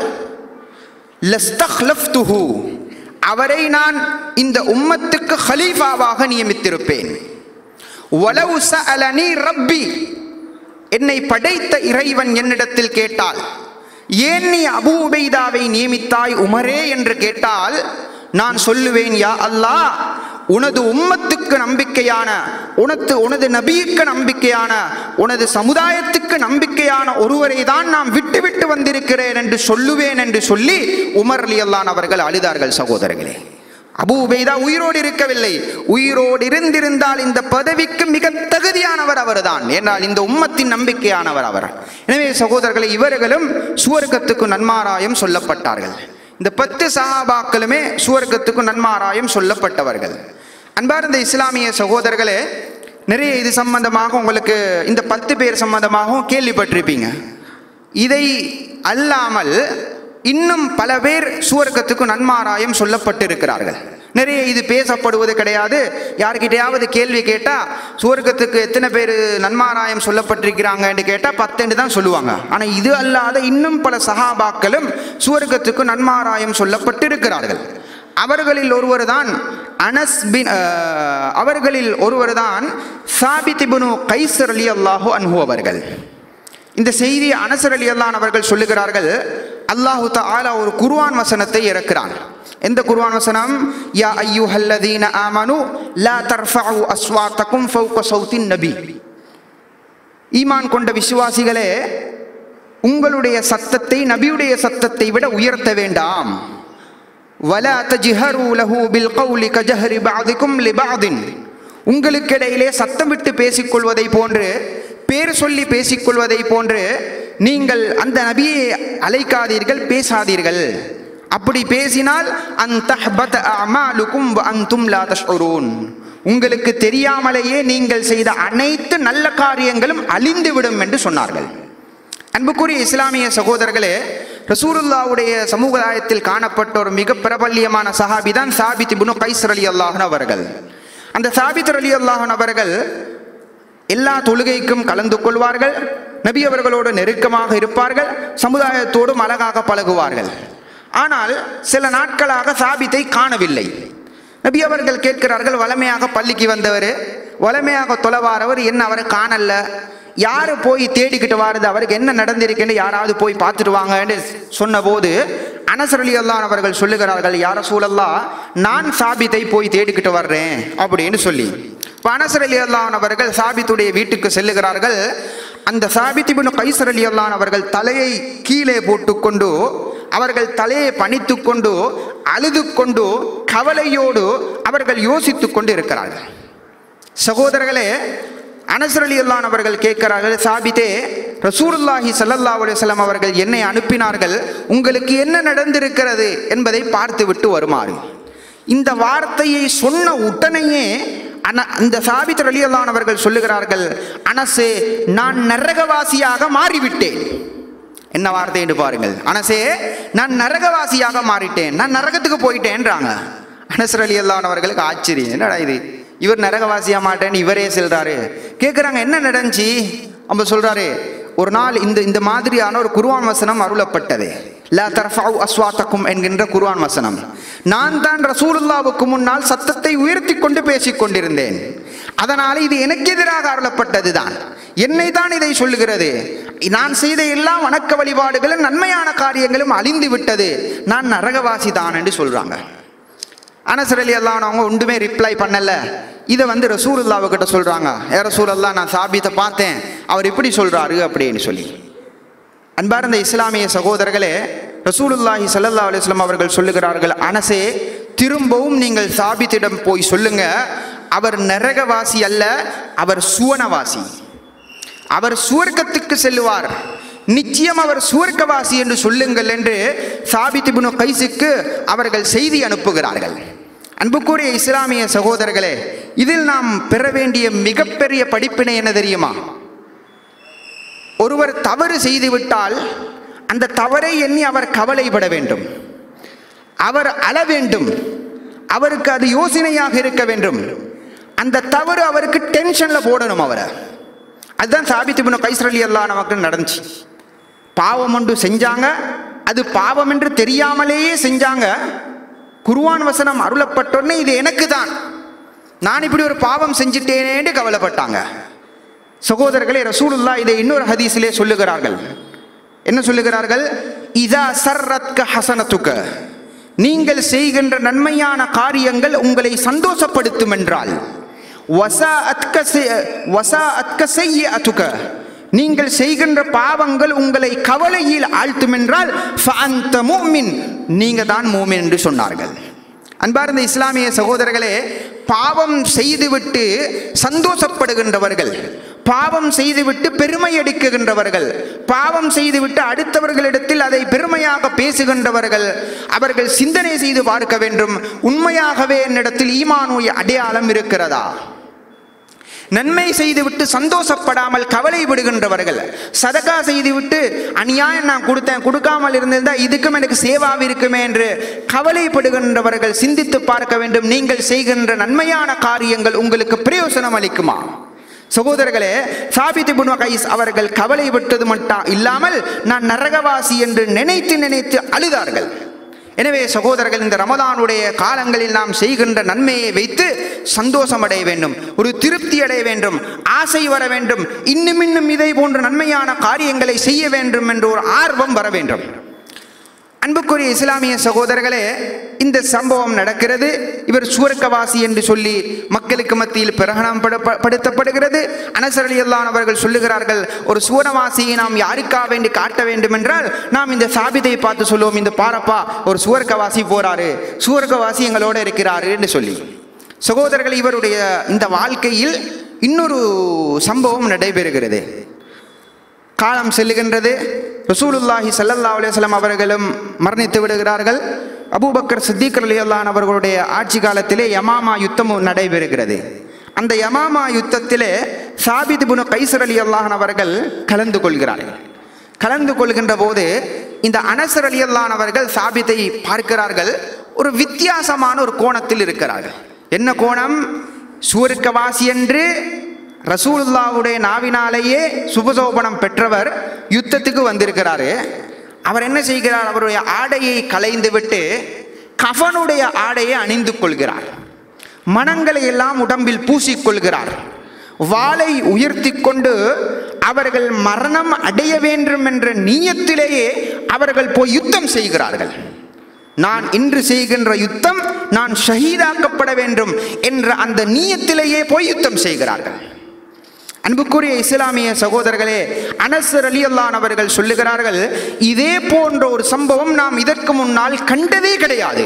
லஸ்தஹ்லஃப்துஹு அவரை நான் இந்த உம்மத்துக்கு ஹலீஃபாவாக நியமித்திருப்பேன் வலவு சஅலனி ரப்பி என்னை படைத்த இறைவன் என்னிடத்தில் கேட்டால் ஏன் நீ அபூ உபைதாவை நியமித்தாய் உமரே என்று கேட்டால் நான் சொல்லுவேன் யா அல்லாஹ் உனது உம்மத்துக்கு நம்பிக்கையான உனது உனது நபிக்கு நம்பிக்கையான உனது சமுதாயத்துக்கு நம்பிக்கையான ஒருவரை தான் நாம் விட்டு விட்டு வந்திருக்கிறேன் என்று சொல்லுவேன் என்று சொல்லி உமர் அலி அல்லான் அவர்கள் அழுதார்கள் சகோதரர்களே அபு உபைதா உயிரோடு இருக்கவில்லை உயிரோடு இருந்திருந்தால் இந்த பதவிக்கு மிக தகுதியானவர் அவர்தான் என்றால் இந்த உம்மத்தின் நம்பிக்கையானவர் அவர் எனவே சகோதரர்களை இவர்களும் சுவர்க்கத்துக்கு நன்மாராயம் சொல்லப்பட்டார்கள் இந்த பத்து சஹாபாக்களுமே சுவர்க்கத்துக்கு நன்மாராயம் சொல்லப்பட்டவர்கள் அன்பார்ந்த இஸ்லாமிய சகோதரர்களே நிறைய இது சம்பந்தமாக உங்களுக்கு இந்த பத்து பேர் சம்பந்தமாகவும் கேள்விப்பட்டிருப்பீங்க இதை அல்லாமல் இன்னும் பல பேர் சுவர்க்கத்துக்கு நன்மாராயம் சொல்லப்பட்டிருக்கிறார்கள் நிறைய இது பேசப்படுவது கிடையாது யார்கிட்டயாவது கேள்வி கேட்டா சுவர்க்கத்துக்கு எத்தனை பேர் நன்மாராயம் சொல்லப்பட்டிருக்கிறாங்கன்னு கேட்டா பத்துன்னு தான் சொல்லுவாங்க ஆனா இது அல்லாத இன்னும் பல சகாபாக்களும் சுவர்க்கத்துக்கு நன்மாராயம் சொல்லப்பட்டிருக்கிறார்கள் அவர்களில் ஒருவர் தான் அனஸ் பின் அஹ், அவர்களில் ஒருவர் தான் சாபித் இப்னு கைசர் அலி அல்லாஹு அன்ஹு அவர்கள் இந்த செய்தி அனசர் அலி அல்லான் அவர்கள் சொல்லுகிறார்கள் அல்லாஹு தஆலா ஒரு குர்ஆன் வசனத்தை இறக்கிறான் எந்த குர்ஆன் வசனம் யா அய்யுஹல்லதீன ஆமனு லா தர்ஃபஉ அஸ்வாத்தகும் ஃபௌக சௌத்தின் நபி ஈமான் கொண்ட விசுவாசிகளே உங்களுடைய சத்தத்தை நபியுடைய சத்தத்தை விட உயர்த்த வேண்டாம் வலா தஜ்ஹரு லஹு பில் கௌலி கஜஹரி பஅதிக்கும் லிபஅதின் உங்களுக்கிடையிலே சத்தம் விட்டு பேசிக்கொள்வதை போன்று பேர் சொல்லி பேசிக்கொள்வதை போன்று நீங்கள் அந்த நபியை அழைக்காதீர்கள் பேசாதீர்கள் அப்படி பேசினால் அந்த அமாலுக்கும் அந்தும் லா தஷ்உரூன் உங்களுக்கு தெரியாமலேயே நீங்கள் செய்த அனைத்து நல்ல காரியங்களும் அழிந்துவிடும் என்று சொன்னார்கள் அன்புக்குரிய இஸ்லாமிய சகோதரர்களே ரசூலுல்லாவுடைய சமுதாயத்தில் காணப்பட்ட ஒரு மிக பிரபல்யமான சஹாபி தான் சாபித் இப்னு கைசர் அலி அல்லாஹன் அவர்கள் அந்த சாபித் அலி அல்லாஹன் அவர்கள் எல்லா தொழுகைக்கும் கலந்து கொள்வார்கள் நபி அவர்களோடு நெருக்கமாக இருப்பார்கள் சமுதாயத்தோடும் அழகாக பழகுவார்கள் ஆனால் சில நாட்களாக சாபித்தை காணவில்லை நபி அவர்கள் கேட்கிறார்கள் வளமையாக பள்ளிக்கு வந்தவர் வளமையாக தொலைவாரவர் என்ன அவரை காணல யாரு போய் தேடிக்கிட்டு வாருது அவருக்கு என்ன நடந்திருக்குன்னு யாராவது போய் பார்த்துட்டு வாங்கன்னு சொன்னபோது அனசர் அலி அல்லான் அவர்கள் சொல்லுகிறார்கள் யார சூழல்லா நான் சாபித்தை போய் தேடிக்கிட்டு வர்றேன் அப்படின்னு சொல்லி இப்ப அனசர் அலி அல்லான் அவர்கள் சாபித்துடைய வீட்டுக்கு செல்லுகிறார்கள் அந்த சாபித் இப்னு கைசர் அலி அல்லான் அவர்கள் தலையை கீழே போட்டுக்கொண்டு அவர்கள் தலையை பணித்து கொண்டு அழுது கொண்டு கவலையோடு அவர்கள் யோசித்துக் கொண்டு இருக்கிறார்கள் சகோதரர்களே அனசர் அலி அல்லான் அவர்கள் கேட்கிறார்கள் சாபித்தே ரசூலுல்லாஹி ஸல்லல்லாஹு அலைஹி வஸல்லம் அவர்கள் என்னை அனுப்பினார்கள் உங்களுக்கு என்ன நடந்திருக்கிறது என்பதை பார்த்து விட்டு வருமாறு இந்த வார்த்தையை சொன்ன உடனேயே அன அந்த சாபித் அலி அல்லான் அவர்கள் சொல்லுகிறார்கள் அனசே நான் நரகவாசியாக மாறிவிட்டேன் என்ன வார்த்தை என்று பாருங்கள் அனசே நான் நரகவாசியாக மாறிட்டேன் நான் நரகத்துக்கு போயிட்டேன்றாங்க அனசர் அலி அல்லான் அவர்களுக்கு ஆச்சரியம் என்னடா இது இவர் நரகவாசியா மாட்டேன்னு இவரே சொல்றாரு கேட்குறாங்க என்ன நடந்துச்சு அவங்க சொல்றாரு ஒரு நாள் இந்த இந்த மாதிரியான ஒரு குருவான் வசனம் அருளப்பட்டது லா தர்ஃபவு அஸ்வாத்தக்கும் என்கின்ற குர்ஆன் வசனம் நான் தான் ரசூலுல்லாவுக்கு முன்னால் சத்தத்தை உயர்த்தி கொண்டு பேசிக் கொண்டிருந்தேன் அதனால் இது எனக்கு எதிராக அருளப்பட்டதுதான் என்னை தான் இதை சொல்லுகிறது நான் செய்த எல்லா வணக்க வழிபாடுகளும் நன்மையான காரியங்களும் அழிந்து விட்டது நான் நரகவாசி தான் என்று சொல்றாங்க அனசர் அலி அல்லாஹ் அவங்க ஒன்றுமே ரிப்ளை பண்ணல இதை வந்து ரசூலுல்லாஹ் கிட்ட சொல்றாங்க ஏ ரசூலல்லா நான் சாபித்தை பார்த்தேன் அவர் இப்படி சொல்றாரு அப்படின்னு சொல்லி அன்பார்ந்த இஸ்லாமிய சகோதரர்களே ரசூலுல்லாஹி ஸல்லல்லாஹு அலைஹி வஸல்லம் அவர்கள் சொல்லுகிறார்கள் அனசே திரும்பவும் நீங்கள் சாபித்திடம் போய் சொல்லுங்க அவர் நரகவாசி அல்ல அவர் சுவனவாசி அவர் சுவர்க்கத்துக்கு செல்லுவார் நிச்சயம் அவர் சுவர்க்கவாசி என்று சொல்லுங்கள் என்று சாபித் இப்னு கைஸுக்கு அவர்கள் செய்தி அனுப்புகிறார்கள் அன்புக்குரிய இஸ்லாமிய சகோதரர்களே இதில் நாம் பெற வேண்டிய மிகப்பெரிய படிப்பினை என்ன தெரியுமா ஒருவர் தவறு செய்துவிட்டால் அந்த தவறை எண்ணி அவர் கவலைப்பட வேண்டும் அவர் அழ வேண்டும் அவருக்கு அது யோசனையாக இருக்க வேண்டும் அந்த தவறு அவருக்கு டென்ஷன்ல போடணும் அவரை அதுதான் சாபித் இப்னு கைஸ் ரலியல்லாஹு நமக்கு நடந்துச்சு பாவம் ஒன்று செஞ்சாங்க அது பாவம் என்று தெரியாமலேயே செஞ்சாங்க குருவான் வசனம் அருளப்பட்டோன்னே இது எனக்கு தான் நான் இப்படி ஒரு பாவம் செஞ்சிட்டேனேன்னு கவலைப்பட்டாங்க சகோதரர்களே ரசூலுல்லா இதை இன்னொரு ஹதீஸிலே சொல்லுகிறார்கள் என்ன சொல்லுகிறார்கள் இதா சர்ரத்க ஹசனத்துக்க நீங்கள் செய்கின்ற நன்மையான காரியங்கள் உங்களை சந்தோஷப்படுத்தும் என்றால் வசா அத்க வசா அத்க செய்ய அத்துக்க நீங்கள் செய்கின்ற பாவங்கள் உங்களை கவலையில் ஆழ்த்தும் என்றால் ஃபஅந்த மூமின் நீங்க தான் மூமின் என்று சொன்னார்கள் அன்பார்ந்த இஸ்லாமிய சகோதரர்களே பாவம் செய்துவிட்டு சந்தோஷப்படுகின்றவர்கள் பாவம் செய்துவிட்டு பெருமை அடிக்குகின்றவர்கள் பாவம் செய்துவிட்டு அடுத்தவர்களிடத்தில் அதை பெருமையாக பேசுகின்றவர்கள் அவர்கள் சிந்தனை செய்து பார்க்க வேண்டும் உண்மையாகவே என்னிடத்தில் ஈமானுடைய அடையாளம் இருக்கிறதா நன்மை செய்துவிட்டு சந்தோஷப்படாமல் கவலைப்படுகின்றவர்கள் சதகா செய்துவிட்டு அநியாயம் நான் கொடுத்தேன் கொடுக்காமல் இருந்திருந்தா இதுக்கும் எனக்கு சேவாவி இருக்குமே என்று கவலைப்படுகின்றவர்கள் சிந்தித்து பார்க்க வேண்டும் நீங்கள் செய்கின்ற நன்மையான காரியங்கள் உங்களுக்கு பிரயோசனம் அளிக்குமா சகோதரர்களே சாபித் இப்னு கைஸ் அவர்கள் கவலைப்பட்டது மட்டும் இல்லாமல் நான் நரகவாசி என்று நினைத்து நினைத்து அழுதார்கள் எனவே சகோதரர்கள் இந்த ரமதானுடைய காலங்களில் நாம் செய்கின்ற நன்மையை வைத்து சந்தோஷம் அடைய வேண்டும் ஒரு திருப்தி அடைய வேண்டும் ஆசை வர வேண்டும் இன்னும் இன்னும் இதை போன்ற நன்மையான காரியங்களை செய்ய வேண்டும் என்ற ஒரு ஆர்வம் வர வேண்டும் அன்புக்குரிய இஸ்லாமிய சகோதரர்களே இந்த சம்பவம் நடக்கிறது இவர் சூரக்கவாசி என்று சொல்லி மக்களுக்கு மத்தியில் பிரகடனம் பட- படுத்தப்படுகிறது அனசர் அலி அல்லாஹ் அவர்கள் சொல்லுகிறார்கள் ஒரு சூரவாசியை நாம் யாருக்கா வேண்டி காட்ட வேண்டும் என்றால் நாம் இந்த சாபிதை பார்த்து சொல்லுவோம் இந்த பாரப்பா ஒரு சூரக்கவாசி போறாரு சூரக்கவாசி எங்களோட இருக்கிறாரு என்று சொல்லி சகோதரர்கள் இவருடைய இந்த வாழ்க்கையில் இன்னொரு சம்பவம் நடைபெறுகிறது காலம் செல்லுகின்றது ரசூலுல்லாஹி ஸல்லல்லாஹு அலைஹி வஸல்லம் அவர்களும் மரணித்து விடுகிறார்கள் அபூபக்கர் சித்திக் ரலியல்லாஹு அவர்களுடைய ஆட்சி காலத்திலே யமாமா யுத்தம் நடைபெறுகிறது அந்த யமாமா யுத்தத்திலே சாபித் இப்னு கைசர் ரலியல்லாஹு அவர்கள் கலந்து கொள்கிறார்கள் கலந்து கொள்கின்ற போது இந்த அனசர் ரலியல்லாஹு அவர்கள் சாபித்தை பார்க்கிறார்கள் ஒரு வித்தியாசமான ஒரு கோணத்தில் இருக்கிறார்கள் என்ன கோணம் சூருக்கவாசி என்று ரசூலுல்லாவுடைய நாவினாலேயே சுபசோபனம் பெற்றவர் யுத்தத்துக்கு வந்திருக்கிறாரு அவர் என்ன செய்கிறார் அவருடைய ஆடையை களைந்து விட்டு கஃனுடைய ஆடையை அணிந்து கொள்கிறார் மனங்களை எல்லாம் உடம்பில் பூசிக்கொள்கிறார் வாளை உயர்த்தி கொண்டு அவர்கள் மரணம் அடைய வேண்டும் என்ற நீயத்திலேயே அவர்கள் போய் யுத்தம் செய்கிறார்கள் நான் இன்று செய்கின்ற யுத்தம் நான் ஷஹீதாக்கப்பட வேண்டும் என்ற அந்த நீயத்திலேயே போய் யுத்தம் செய்கிறார்கள் அன்புக்குரிய இஸ்லாமிய சகோதரர்களே அனசர் அலி அல்லான் அவர்கள் சொல்லுகிறார்கள் இதே போன்ற ஒரு சம்பவம் நாம் இதற்கு முன்னால் கண்டதே கிடையாது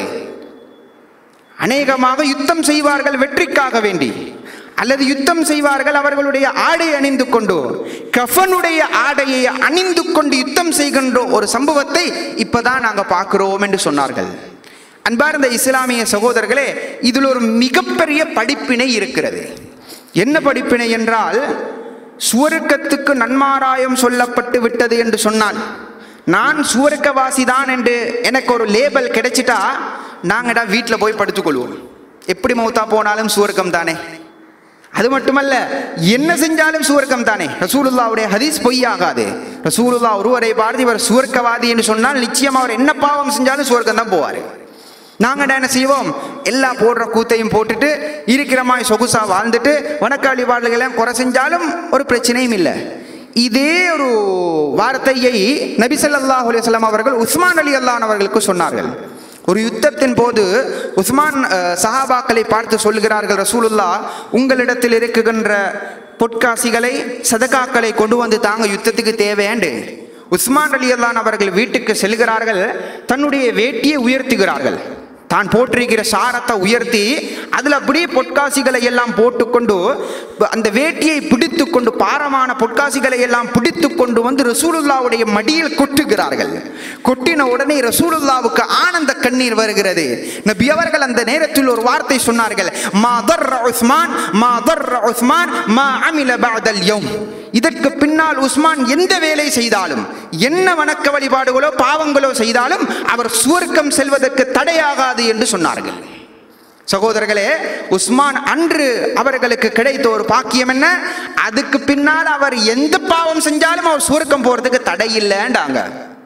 அநேகமாக யுத்தம் செய்வார்கள் வெற்றிக்காக வேண்டி அல்லது யுத்தம் செய்வார்கள் அவர்களுடைய ஆடை அணிந்து கொண்டு கஃபனுடைய ஆடையை அணிந்து கொண்டு யுத்தம் செய்கின்ற ஒரு சம்பவத்தை இப்பதான் நாங்க பார்க்கிறோம் என்று சொன்னார்கள் அன்பார்ந்த இஸ்லாமிய சகோதரர்களே இதில் ஒரு மிகப்பெரிய படிப்பினை இருக்கிறது என்ன படிப்பினை என்றால் சுவர்க்கத்துக்கு நன்மாராயம் சொல்லப்பட்டு விட்டது என்று சொன்னான் நான் சுவர்க்கவாசி தான் என்று எனக்கு ஒரு லேபல் கிடைச்சிட்டா நாங்கடா வீட்டில் போய் படுத்துக்கொள்வோம் எப்படி மௌத்தா போனாலும் சுவர்க்கம் தானே அது மட்டுமல்ல என்ன செஞ்சாலும் சுவர்க்கம் தானே ரசூலுல்லாவுடைய ஹதீஸ் பொய்யாகாது ரசூலுல்லா ஒருவரை பார்த்து இவர் சுவர்க்கவாதி என்று சொன்னால் நிச்சயம் அவர் என்ன பாவம் செஞ்சாலும் சுவர்க்கம் தான் போவார் நாங்கள் என்ன செய்வோம் எல்லா போடுற கூத்தையும் போட்டுட்டு இருக்கிற மாதிரி சொகுசா வாழ்ந்துட்டு வணக்காளி வாழ்களெல்லாம் குறை செஞ்சாலும் ஒரு பிரச்சனையும் இல்லை இதே ஒரு வார்த்தையை நபி ஸல்லல்லாஹு அலைஹி வஸல்லம் அவர்கள் உஸ்மான் அலி அல்லான் அவர்களுக்கு சொன்னார்கள் ஒரு யுத்தத்தின் போது உஸ்மான் அஹ், சஹாபாக்களை பார்த்து சொல்கிறார்கள் ரசூலுல்லா உங்களிடத்தில் இருக்குகின்ற பொற்காசிகளை சதகாக்களை கொண்டு வந்து தாங்க யுத்தத்துக்கு தேவையாண்டு உஸ்மான் அலி அல்லான் அவர்கள் வீட்டுக்கு செல்கிறார்கள் தன்னுடைய வேட்டியை உயர்த்துகிறார்கள் தான் போட்டிருக்கிற சாரத்தை உயர்த்தி அதில் அப்படியே பொற்காசிகளை எல்லாம் போட்டுக்கொண்டு அந்த வேட்டியை பிடித்து கொண்டு பாரமான பொற்காசிகளை எல்லாம் பிடித்து கொண்டு வந்து ரசூலுல்லாவுடைய மடியில் கொட்டுகிறார்கள் கொட்டின உடனே ரசூலுல்லாவுக்கு ஆனந்த கண்ணீர் வருகிறது நபி அவர்கள் அந்த நேரத்தில் ஒரு வார்த்தை சொன்னார்கள் மா தர்ர உஸ்மான் மா தர்ர உஸ்மான் மா அமில பஅதல் யௌம் இதற்கு பின்னால் உஸ்மான் எந்த வேலை செய்தாலும் என்ன வணக்க வழிபாடுகளோ பாவங்களோ செய்தாலும் அவர் சுவர்க்கம் செல்வதற்கு தடையாகாது என்று சொன்னார்கள் சகோதரர்களே உஸ்மான் அன்று அவர்களுக்கு கிடைத்த ஒரு பாக்கியம் என்ன அதுக்கு பின்னால் அவர் எந்த பாவம் செஞ்சாலும் அவர் சுவர்க்கம் போறதுக்கு தடை இல்லைன்றாங்க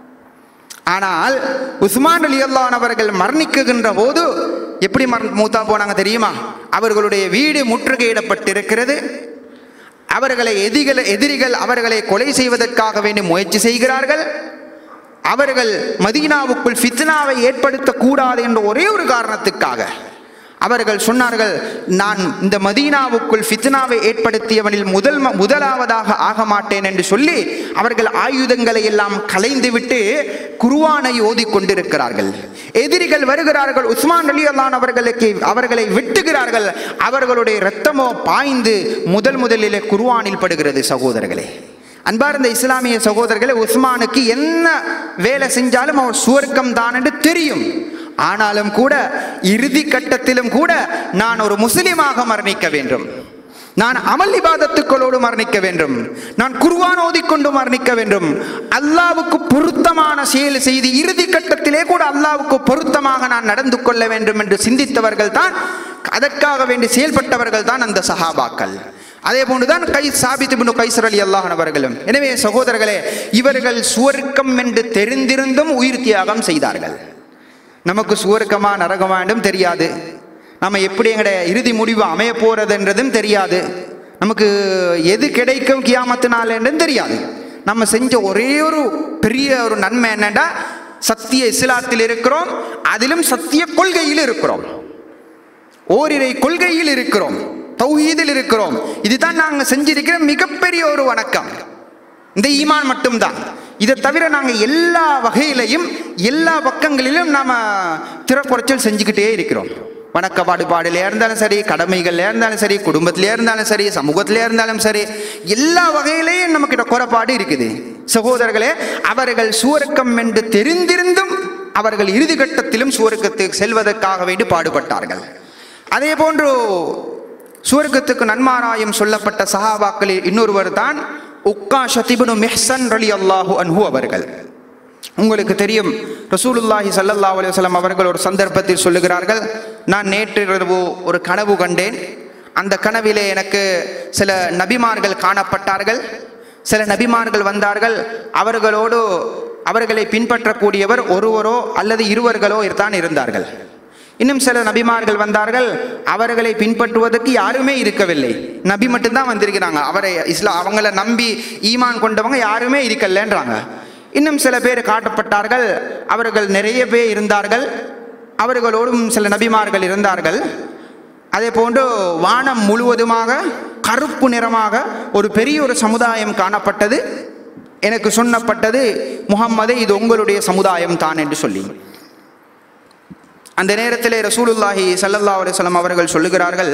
ஆனால் உஸ்மான் அலி அல்லான் அவர்கள் மரணிக்குகின்ற போது எப்படி மரண மூத்தா போனாங்க தெரியுமா அவர்களுடைய வீடு முற்றுகையிடப்பட்டிருக்கிறது அவர்களை எதிரிகள் எதிரிகள் அவர்களை கொலை செய்வதற்காக வேண்டி முயற்சி செய்கிறார்கள் அவர்கள் மதீனாவுக்குள் ஃபித்னாவை ஏற்படுத்தக்கூடாது என்ற ஒரே ஒரு காரணத்துக்காக அவர்கள் சொன்னார்கள் நான் இந்த மதீனாவுக்குள் ஃபித்னாவை ஏற்படுத்தியவனில் முதல் ம- முதலாவதாக ஆக மாட்டேன் என்று சொல்லி அவர்கள் ஆயுதங்களை எல்லாம் கலைந்துவிட்டு குருவானை ஓதிக் கொண்டிருக்கிறார்கள் எதிரிகள் வருகிறார்கள் உஸ்மான் அலி அல்லான் அவர்களுக்கு அவர்களை வெட்டுகிறார்கள் அவர்களுடைய இரத்தமோ பாய்ந்து முதல் முதலிலே குருவானில் படுகிறது சகோதரர்களே அன்பார்ந்த இஸ்லாமிய சகோதரர்களே உஸ்மானுக்கு என்ன வேலை செஞ்சாலும் அவர் சுவர்க்கம் தான் என்று தெரியும் ஆனாலும் கூட இறுதி கட்டத்திலும் கூட நான் ஒரு முஸ்லிமாக மரணிக்க வேண்டும் நான் அமல் இபாதத்துக்களோடு மரணிக்க வேண்டும் நான் குர்ஆன் ஓதிக்கொண்டு மரணிக்க வேண்டும் அல்லாவுக்கு பொருத்தமான செயல் செய்து இறுதி கட்டத்திலே கூட அல்லாவுக்கு பொருத்தமாக நான் நடந்து கொள்ள வேண்டும் என்று சிந்தித்தவர்கள் தான் அதற்காக வேண்டி செயல்பட்டவர்கள் தான் அந்த சஹாபாக்கள் அதே போன்றுதான் கை சாபித் இப்னு கைசர் அலி அல்லாஹன் அவர்களும் எனவே சகோதரர்களே இவர்கள் சுவர்க்கம் என்று தெரிந்திருந்தும் உயிர் தியாகம் செய்தார்கள் நமக்கு சுவர்க்கமா நரகமா என்றும் தெரியாது நம்ம எப்படி எங்களுடைய இறுதி முடிவு அமைய போறதுன்றதும் தெரியாது நமக்கு எது கிடைக்கும் கியாமத்தினால என்றும் தெரியாது நம்ம செஞ்ச ஒரே ஒரு பெரிய ஒரு நன்மை என்னன்னா சத்திய இஸ்லாத்தில் இருக்கிறோம் அதிலும் சத்திய கொள்கையில் இருக்கிறோம் ஓரிரை கொள்கையில் இருக்கிறோம் தௌஹீதில் இருக்கிறோம் இதுதான் நாங்க செஞ்சிருக்கிற மிகப்பெரிய ஒரு வணக்கம் இந்த ஈமான் மட்டும்தான் இதை தவிர நாங்க எல்லா வகையிலையும் எல்லா பக்கங்களிலும் நாம திறக்குறைச்சல் செஞ்சுக்கிட்டே இருக்கிறோம் வணக்க பாடுபாடுல இருந்தாலும் சரி கடமைகள்ல இருந்தாலும் சரி குடும்பத்திலே இருந்தாலும் சரி சமூகத்திலே இருந்தாலும் சரி எல்லா வகையிலையும் நமக்கிட்ட குறைபாடு இருக்குது சகோதரர்களே அவர்கள் சுவர்க்கம் என்று தெரிந்திருந்தும் அவர்கள் இறுதி கட்டத்திலும் சுவர்க்கத்துக்கு செல்வதற்காக வேண்டி பாடுபட்டார்கள் அதே போன்று சுவர்க்கத்துக்கு நன்மாராயம் சொல்லப்பட்ட சஹாபாக்களில் இன்னொருவர் தான் உக்கா ஷதிபுனு மெஹ்சன் ரலி அல்லாஹு அன்ஹு அவர்கள் உங்களுக்கு தெரியும் ரசூலுல்லாஹி ஸல்லல்லாஹு அலைஹி வஸல்லம் அவர்கள் ஒரு சந்தர்ப்பத்தில் சொல்லுகிறார்கள் நான் நேற்று இரவு ஒரு கனவு கண்டேன் அந்த கனவிலே எனக்கு சில நபிமார்கள் காணப்பட்டார்கள் சில நபிமார்கள் வந்தார்கள் அவர்களோடு அவர்களை பின்பற்றக்கூடியவர் ஒருவரோ அல்லது இருவர்களோ தான் இருந்தார்கள் இன்னும் சில நபிமார்கள் வந்தார்கள் அவர்களை பின்பற்றுவதற்கு யாருமே இருக்கவில்லை நபி மட்டும்தான் வந்திருக்கிறாங்க அவரை இஸ்லாம் அவங்கள நம்பி ஈமான் கொண்டவங்க யாருமே இருக்கலன்றாங்க இன்னும் சில பேர் காட்டப்பட்டார்கள் அவர்கள் நிறைய பேர் இருந்தார்கள் அவர்களோடும் சில நபிமார்கள் இருந்தார்கள் அதே போன்று வானம் முழுவதுமாக கருப்பு நிறமாக ஒரு பெரிய ஒரு சமுதாயம் காணப்பட்டது எனக்கு சொன்னப்பட்டது முகம்மதே இது உங்களுடைய சமுதாயம் தான் என்று சொல்லி அந்த நேரத்தில் ரசூலுல்லாஹி ஸல்லல்லாஹு அலைஹி வஸல்லம் அவர்கள் சொல்லுகிறார்கள்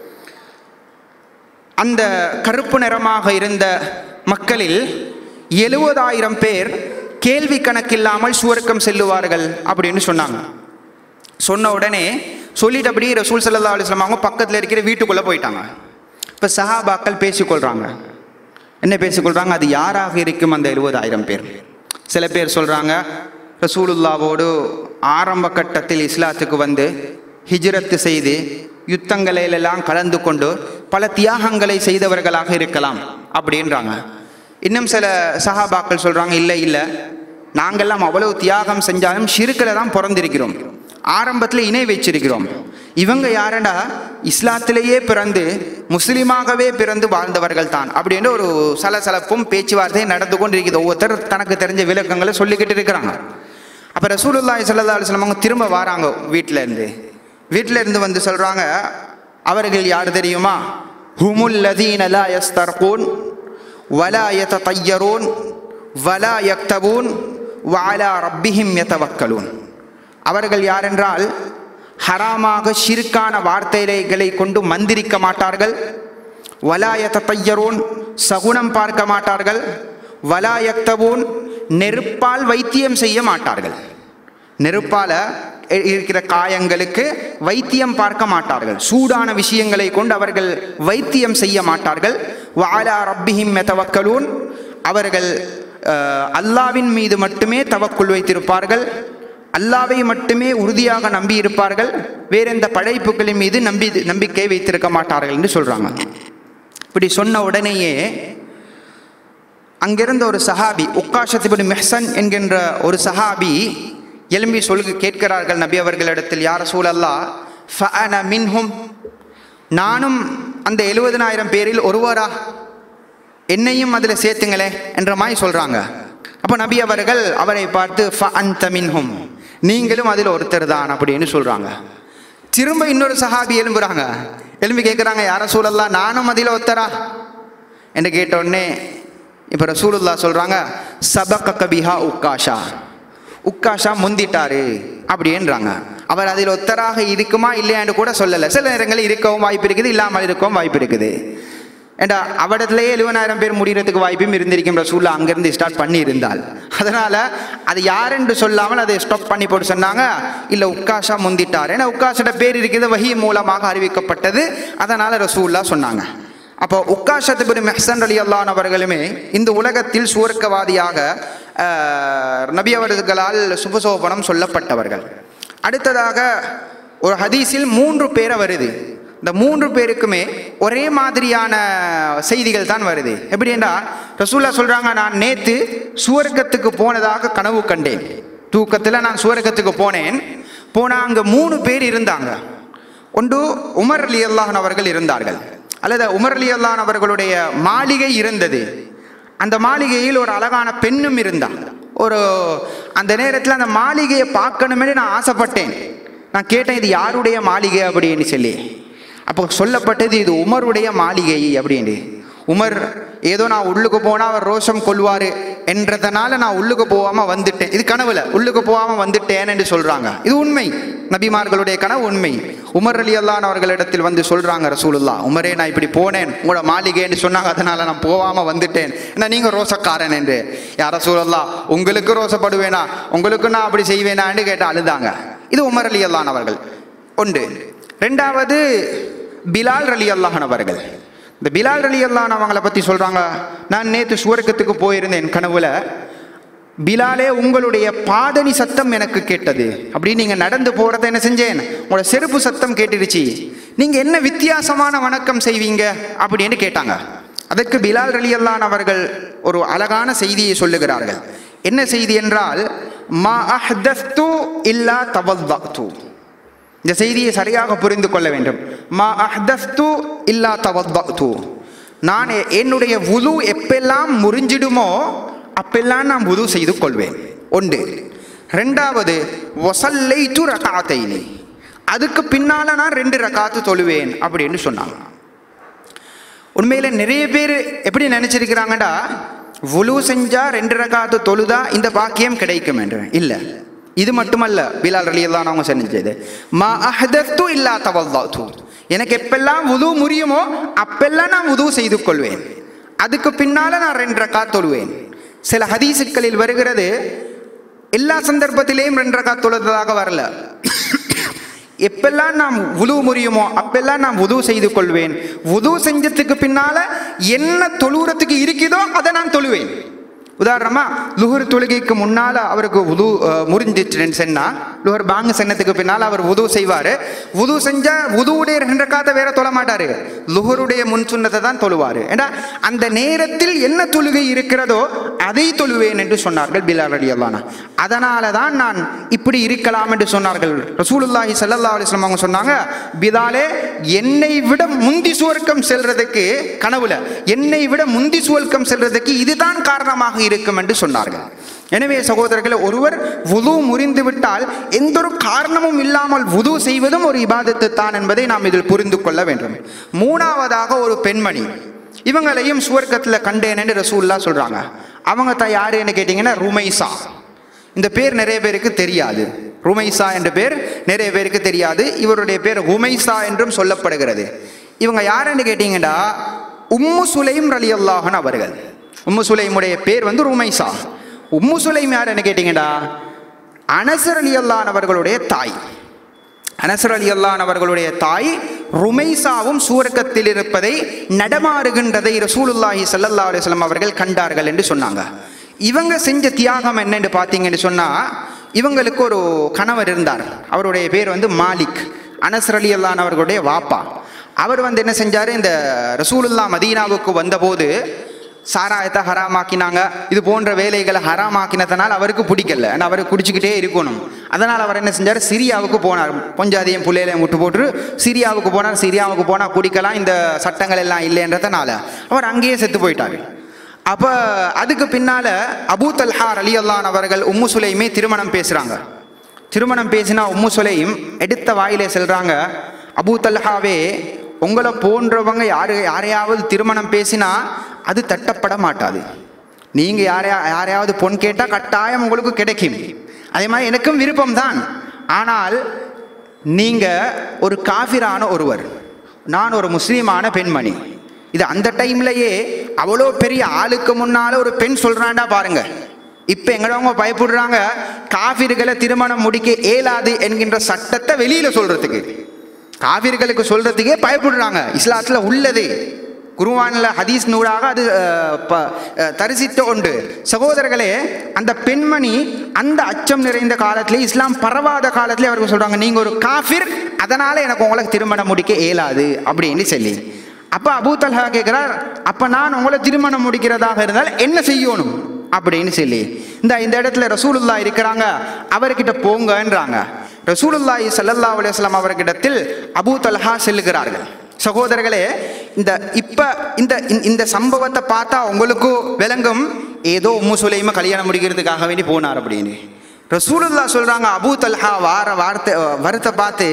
அந்த கருப்பு நிறமாக இருந்த மக்களில் எழுபதாயிரம் பேர் கேள்வி கணக்கில்லாமல் சுவர்க்கம் செல்லுவார்கள் அப்படின்னு சொன்னாங்க சொன்ன உடனே சொல்லிட்டு அப்படியே ரசூல் ஸல்லல்லாஹு அலைஹி வஸல்லம் அவங்க பக்கத்தில் இருக்கிற வீட்டுக்குள்ளே போயிட்டாங்க இப்போ சஹாபாக்கள் பேசிக்கொள்கிறாங்க என்ன பேசிக்கொள்கிறாங்க அது யாராக இருக்கும் அந்த எழுபதாயிரம் பேர் சில பேர் சொல்கிறாங்க ரசூலுல்லாவோடு ஆரம்ப கட்டத்தில் இஸ்லாத்துக்கு வந்து ஹிஜ்ரத்து செய்து யுத்தங்களிலெல்லாம் கலந்து கொண்டு பல தியாகங்களை செய்தவர்களாக இருக்கலாம் அப்படின்றாங்க இன்னும் சில சஹாபாக்கள் சொல்றாங்க இல்லை இல்லை நாங்கெல்லாம் அவ்வளவு தியாகம் செஞ்சாலும் ஷிருக்கில் தான் பிறந்திருக்கிறோம் ஆரம்பத்தில் இணை வச்சிருக்கிறோம் இவங்க யாரண்டா இஸ்லாத்திலேயே பிறந்து முஸ்லீமாகவே பிறந்து வாழ்ந்தவர்கள் தான் அப்படின்னு ஒரு சலசலப்பும் பேச்சுவார்த்தையும் நடந்து கொண்டு இருக்குது ஒவ்வொருத்தர் தனக்கு தெரிஞ்ச விளக்கங்களை சொல்லிக்கிட்டு இருக்கிறாங்க அப்போ ரசூலுல்லாஹி ஸல்லல்லாஹு அலைஹி வஸல்லம் அவங்க திரும்ப வராங்க வீட்டில் இருந்து வீட்டில் இருந்து வந்து சொல்கிறாங்க அவர்கள் யார் தெரியுமா ஹுமுல் லதீன லா யஸ்தர்கூன் வலா யததையரூன் வலா யக்தபூன் வஅலா ரப்பிஹிம் யதவக்கலூன் அவர்கள் யாரென்றால் ஹராமாக ஷிர்கான வார்த்தைகளை கொண்டு மந்திரிக்க மாட்டார்கள் வலாயத்த தையரோன் சகுனம் பார்க்க மாட்டார்கள் வலாயக்தவோன் நெருப்பால் வைத்தியம் செய்ய மாட்டார்கள் நெருப்பால இ- இருக்கிற காயங்களுக்கு வைத்தியம் பார்க்க மாட்டார்கள் சூடான விஷயங்களை கொண்டு அவர்கள் வைத்தியம் செய்ய மாட்டார்கள் வாலா ரப்பிஹிம் மெதவக்கலூன் அவர்கள் அஹ், அல்லாவின் மீது மட்டுமே தவக்குள் வைத்திருப்பார்கள் அல்லாவை மட்டுமே உறுதியாக நம்பி இருப்பார்கள் வேற எந்த படைப்புகளின் மீது நம்பி நம்பிக்கை வைத்திருக்க மாட்டார்கள் என்று சொல்றாங்க இப்படி சொன்ன உடனேயே அங்கிருந்த ஒரு சஹாபி உக்காஷத்திபுன் மெஹ்சன் என்கின்ற ஒரு சஹாபி எழும்பி சொல்லு கேட்கிறார்கள் நபி அவர்களிடத்தில் யார் சூழல்லா ஃபஅன மின்ஹும் நானும் அந்த எழுபதனாயிரம் பேரில் ஒருவரா என்னையும் அதில் சேர்த்துங்களே என்ற மாதிரி சொல்றாங்க அப்போ நபி அவர்கள் அவரை பார்த்து ஃபஅன்த மின்ஹும் நீங்களும் அதில் ஒருத்தர் தான் அப்படின்னு சொல்றாங்க திரும்ப இன்னொரு சஹாபி எழும்புறாங்க எழும்பி கேட்குறாங்க யார சூழல்லாம் நானும் அதில் ஒருத்தரா என்று கேட்ட உடனே இப்போ ரசூலுல்லா சொல்றாங்க சபக கபிஹா உக்காஷா உக்காஷா முந்திட்டாரு அப்படின்றாங்க அவர் அதில் ஒத்தராக இருக்குமா இல்லையான்னு கூட சொல்லலை சில நேரங்களில் இருக்கவும் வாய்ப்பு இருக்குது இல்லாமல் இருக்கவும் வாய்ப்பு இருக்குது ஏண்டா அவடத்துலேயே எழுபதாயிரம் பேர் முடிகிறதுக்கு வாய்ப்பும் இருந்திருக்கும் ரசூல்லா அங்கேருந்து ஸ்டார்ட் பண்ணி இருந்தால் அதனால் அது யாரென்று சொல்லாமல் அதை ஸ்டாப் பண்ணி போட்டு சொன்னாங்க இல்லை உக்காஷா முந்திட்டார் ஏன்னா உக்காஷோட பேர் இருக்குது வஹி மூலமாக அறிவிக்கப்பட்டது அதனால் ரசூல்லா சொன்னாங்க அப்போ உக்காஷத்து பின் மெஹசன் அலி அல்லான் அவர்களுமே இந்த உலகத்தில் சுவர்க்கவாதியாக ஆஹ், நபி அவர்களால் சுபசோபனம் சொல்லப்பட்டவர்கள் அடுத்ததாக ஒரு ஹதீஸில் மூன்று பேரை வருது இந்த மூன்று பேருக்குமே ஒரே மாதிரியான செய்திகள் தான் வருது எப்படின்னா ரசூல்லா சொல்றாங்க நான் நேத்து சுவர்க்கத்துக்கு போனதாக கனவு கண்டேன் தூக்கத்தில் நான் சுவர்க்கத்துக்கு போனேன் போனா அங்க மூணு பேர் இருந்தாங்க ஒன்று உமர் அலி அல்லாஹன் அவர்கள் இருந்தார்கள் அல்லது உமர் அலி அல்லாஹன் அவர்களுடைய மாளிகை இருந்தது அந்த மாளிகையில் ஒரு அழகான பெண்ணும் இருந்தாள் ஒரு அந்த நேரத்தில் அந்த மாளிகையை பார்க்கணுமே நான் ஆசைப்பட்டேன் நான் கேட்டேன் இது யாருடைய மாளிகை அப்படின்னு சொல்லி அப்போ சொல்லப்பட்டது இது உமருடைய மாளிகை அப்படின்னு உமர் ஏதோ நான் உள்ளுக்கு போனால் அவர் ரோஷம் கொள்வார் என்றதனால நான் உள்ளுக்கு போகாமல் வந்துட்டேன் இது கனவுல உள்ளுக்கு போகாமல் வந்துட்டேன் என்று சொல்கிறாங்க இது உண்மை நபிமார்களுடைய கனவு உண்மை உமர் அலி அல்லான் அவர்களிடத்தில் வந்து சொல்கிறாங்க ரசூலுல்லா உமரே நான் இப்படி போனேன் உங்களோட மாளிகைன்னு சொன்னாங்க அதனால நான் போகாமல் வந்துட்டேன் என்ன நீங்கள் ரோசக்காரன் என்று யார் ரசூலுல்லா உங்களுக்கு ரோசப்படுவேனா உங்களுக்கு நான் அப்படி செய்வேனான்னு கேட்டு அழுதாங்க இது உமர் அலி அல்லான் அவர்கள் ஒன்று ரெண்டாவது பிலால் அலி அல்லாஹன் அவர்கள் இந்த பிலால் அலி அல்லான் அவங்கள பற்றி சொல்கிறாங்க நான் நேற்று சுவர்க்கத்துக்கு போயிருந்தேன் கனவுல பிலாலே உங்களுடைய பாதணி சத்தம் எனக்கு கேட்டது அப்படி நீங்கள் நடந்து போகிறத என்ன செஞ்சேன் உங்களோட செருப்பு சத்தம் கேட்டுடுச்சு நீங்கள் என்ன வித்தியாசமான வணக்கம் செய்வீங்க அப்படின்னு கேட்டாங்க அதற்கு பிலால் அலி அல்லான் அவர்கள் ஒரு அழகான செய்தியை சொல்லுகிறார்கள் என்ன செய்தி என்றால் மா அஹ்தஸ்து இல்லா தவத்து இந்த செய்தியை சரியாக புரிந்து கொள்ள வேண்டும் மா அஹ்தஸ்து இல்லா தவத்து நான் எ- என்னுடைய வுது எப்பெல்லாம் முறிஞ்சிடுமோ அப்பெல்லாம் நான் வுது செய்து கொள்வேன் ஒன்று ரெண்டாவது ஒசல்லை து ரகாத்தைனி அதுக்கு பின்னால நான் ரெண்டு ரகாத்து தொழுவேன் அப்படின்னு சொன்னாங்க உண்மையில நிறைய பேர் எப்படி நினைச்சிருக்கிறாங்கடா வுலு செஞ்சா ரெண்டு ரகாத்து தொழுதா இந்த பாக்கியம் கிடைக்கும் என்று இல்லை இது மட்டுமல்ல பிலால் அலி தான் அவங்க செஞ்சது மா அஹதத்து இல்லா தவல்லாத்து எனக்கு எப்பெல்லாம் வுது முறியுமோ அப்பெல்லாம் நான் வுது செய்து கொள்வேன் அதுக்கு பின்னால நான் ரெண்டு ரகாத் தொழுவேன் சில ஹதீசுக்களில் வருகிறது எல்லா சந்தர்ப்பத்திலேயும் ரெண்டு ரகாத் தொழுததாக வரல எப்பெல்லாம் நாம் உது முறியுமோ அப்பெல்லாம் நான் உது செய்து கொள்வேன் உது செஞ்சதுக்கு பின்னால என்ன தொழுறதுக்கு இருக்குதோ அதை நான் தொழுவேன் உதாரணமா லுஹர் தொழுகைக்கு முன்னால அவருக்கு உது முறிஞ்சிச்சுன்னு சொன்னா லுஹர் பாங்கு சென்னத்துக்கு பின்னால் அவர் உது செய்வாரு உது செஞ்சா உதுவுடைய ரெண்டு காத்த வேற தொழ மாட்டாரு லுஹருடைய முன் சுண்ணத்தை தான் தொழுவாரு ஏன்னா அந்த நேரத்தில் என்ன தொழுகை இருக்கிறதோ அதை தொழுவேன் என்று சொன்னார்கள் பிலால் அலி அல்லானா அதனால தான் நான் இப்படி இருக்கலாம் என்று சொன்னார்கள் ரசூலுல்லாஹி ஸல்லல்லாஹு அலைஹி வஸல்லம் அவங்க சொன்னாங்க பிலாலே என்னை விட முந்தி சுவர்க்கம் செல்றதுக்கு கனவுல என்னை விட முந்தி சுவர்க்கம் செல்றதுக்கு இதுதான் காரணமாக இருக்கும் என்று சொன்னார்கள் எனவே சகோதரர்களே ஒருவர் வுது முறிந்து விட்டால் எந்த ஒரு காரணமும் இல்லாமல் வுது செய்வதும் ஒரு இபாதத்து தான் என்பதை நாம் இதில் புரிந்து கொள்ள வேண்டும் மூணாவதாக ஒரு பெண்மணி இவங்களையும் சுவர்க்கத்தில் கண்டேன்னு ரசூல்லா சொல்றாங்க அவங்க தான் யாருன்னு கேட்டிங்கன்னா ருமைசா இந்த பேர் நிறைய பேருக்கு தெரியாது ருமைசா என்ற பேர் நிறைய பேருக்கு தெரியாது இவருடைய பேர் உமைசா என்றும் சொல்லப்படுகிறது இவங்க யாருன்னு கேட்டீங்கன்னா உம்மு சுலைம் ரலி அல்லாஹன் அவர்கள் உம்மு சுலைமுடைய பேர் வந்து ருமைசா உம்மு சுலைம் யாருன்னு கேட்டீங்கன்னா அனசர் அலி அல்லான் அவர்களுடைய தாய் அனசர் அலி அல்லான் அவர்களுடைய தாய் ருமைசாவும் சூரக்கத்தில் இருப்பதை நடமாறுகின்றதை ரசூலுல்லாஹி ஸல்லல்லாஹு அலைஹி வஸல்லம் அவர்கள் கண்டார்கள் என்று சொன்னாங்க இவங்க செஞ்ச தியாகம் என்னன்னு பார்த்தீங்கன்னு சொன்னா இவங்களுக்கு ஒரு கணவர் இருந்தார் அவருடைய பேர் வந்து மாலிக் அனசர் அலி அல்லான் அவர்களுடைய வாப்பா அவர் வந்து என்ன செஞ்சாரு இந்த ரசூலுல்லா மதீனாவுக்கு வந்தபோது சாராயத்தை ஹராமாக்கினாங்க இது போன்ற வேலைகளை ஹராமாக்கினதுனால அவருக்கு பிடிக்கல ஏன்னா அவர் குடிச்சுக்கிட்டே இருக்கணும் அதனால் அவர் என்ன செஞ்சார் சிரியாவுக்கு போனார் பொஞ்சாதியும் புள்ளையிலையும் விட்டு போட்டு சிரியாவுக்கு போனார் சிரியாவுக்கு போனால் குடிக்கலாம் இந்த சட்டங்கள் எல்லாம் இல்லைன்றதுனால அவர் அங்கேயே செத்து போயிட்டார் அப்போ அதுக்கு பின்னால் அபூ தல்ஹா அலி அல்லான் அவர்கள் உம்மு சுலைமே திருமணம் பேசுகிறாங்க திருமணம் பேசினா உம்மு சுலைம் எடுத்த வாயிலே செல்றாங்க அபூ தல்ஹாவே உங்களை போன்றவங்க யாரு யாரையாவது திருமணம் பேசினா அது தட்டப்பட மாட்டாது நீங்க யாரையா யாரையாவது பொன் கேட்டால் கட்டாயம் உங்களுக்கு கிடைக்கும் அதே மாதிரி எனக்கும் விருப்பம் தான் ஆனால் நீங்க ஒரு காஃபிரான ஒருவர் நான் ஒரு முஸ்லீமான பெண்மணி இது அந்த டைம்லயே அவ்வளோ பெரிய ஆளுக்கு முன்னால ஒரு பெண் சொல்றாண்டா பாருங்க இப்ப எங்களவங்க பயப்படுறாங்க காஃபிர்களை திருமணம் முடிக்க இயலாது என்கின்ற சட்டத்தை வெளியில சொல்றதுக்கு காவிர்களுக்கு சொல்றதுக்கே பயப்படுறாங்க இஸ்லாத்துல உள்ளது குருவானில் ஹதீஸ் நூறாக அது அஹ், ப- அஹ், தரிசித்த உண்டு சகோதரர்களே அந்த பெண்மணி அந்த அச்சம் நிறைந்த காலத்திலே இஸ்லாம் பரவாத காலத்திலே அவருக்கு சொல்றாங்க நீங்க ஒரு காஃபிர் அதனால எனக்கு உங்களை திருமணம் முடிக்க இயலாது அப்படின்னு சொல்லி அப்ப அபூ தல்ஹா கேட்கிறார் அப்ப நான் உங்களை திருமணம் முடிக்கிறதாக இருந்தால் என்ன செய்யணும் அப்படின்னு சொல்லி இந்த இந்த இடத்துல ரசூலுல்லா இருக்கிறாங்க அவர்கிட்ட போங்கன்றாங்க ரசூலுல்லாஹி ஸல்லல்லாஹு அலைஹி வஸல்லம் அவர்களிடத்தில் அபூ தல்ஹா செல்லுகிறார்கள் சகோதரர்களே இந்த இப்ப இந்த இந்த- இந்த சம்பவத்தை பார்த்தா உங்களுக்கும் விளங்கும் ஏதோ உம்மு சுலைம கல்யாணம் முடிக்கிறதுக்காக வேண்டி போனார் அப்படின்னு ரசூலுல்லா சொல்றாங்க அபூ தல்ஹா வார வார்த்தை வரத்தை பார்த்து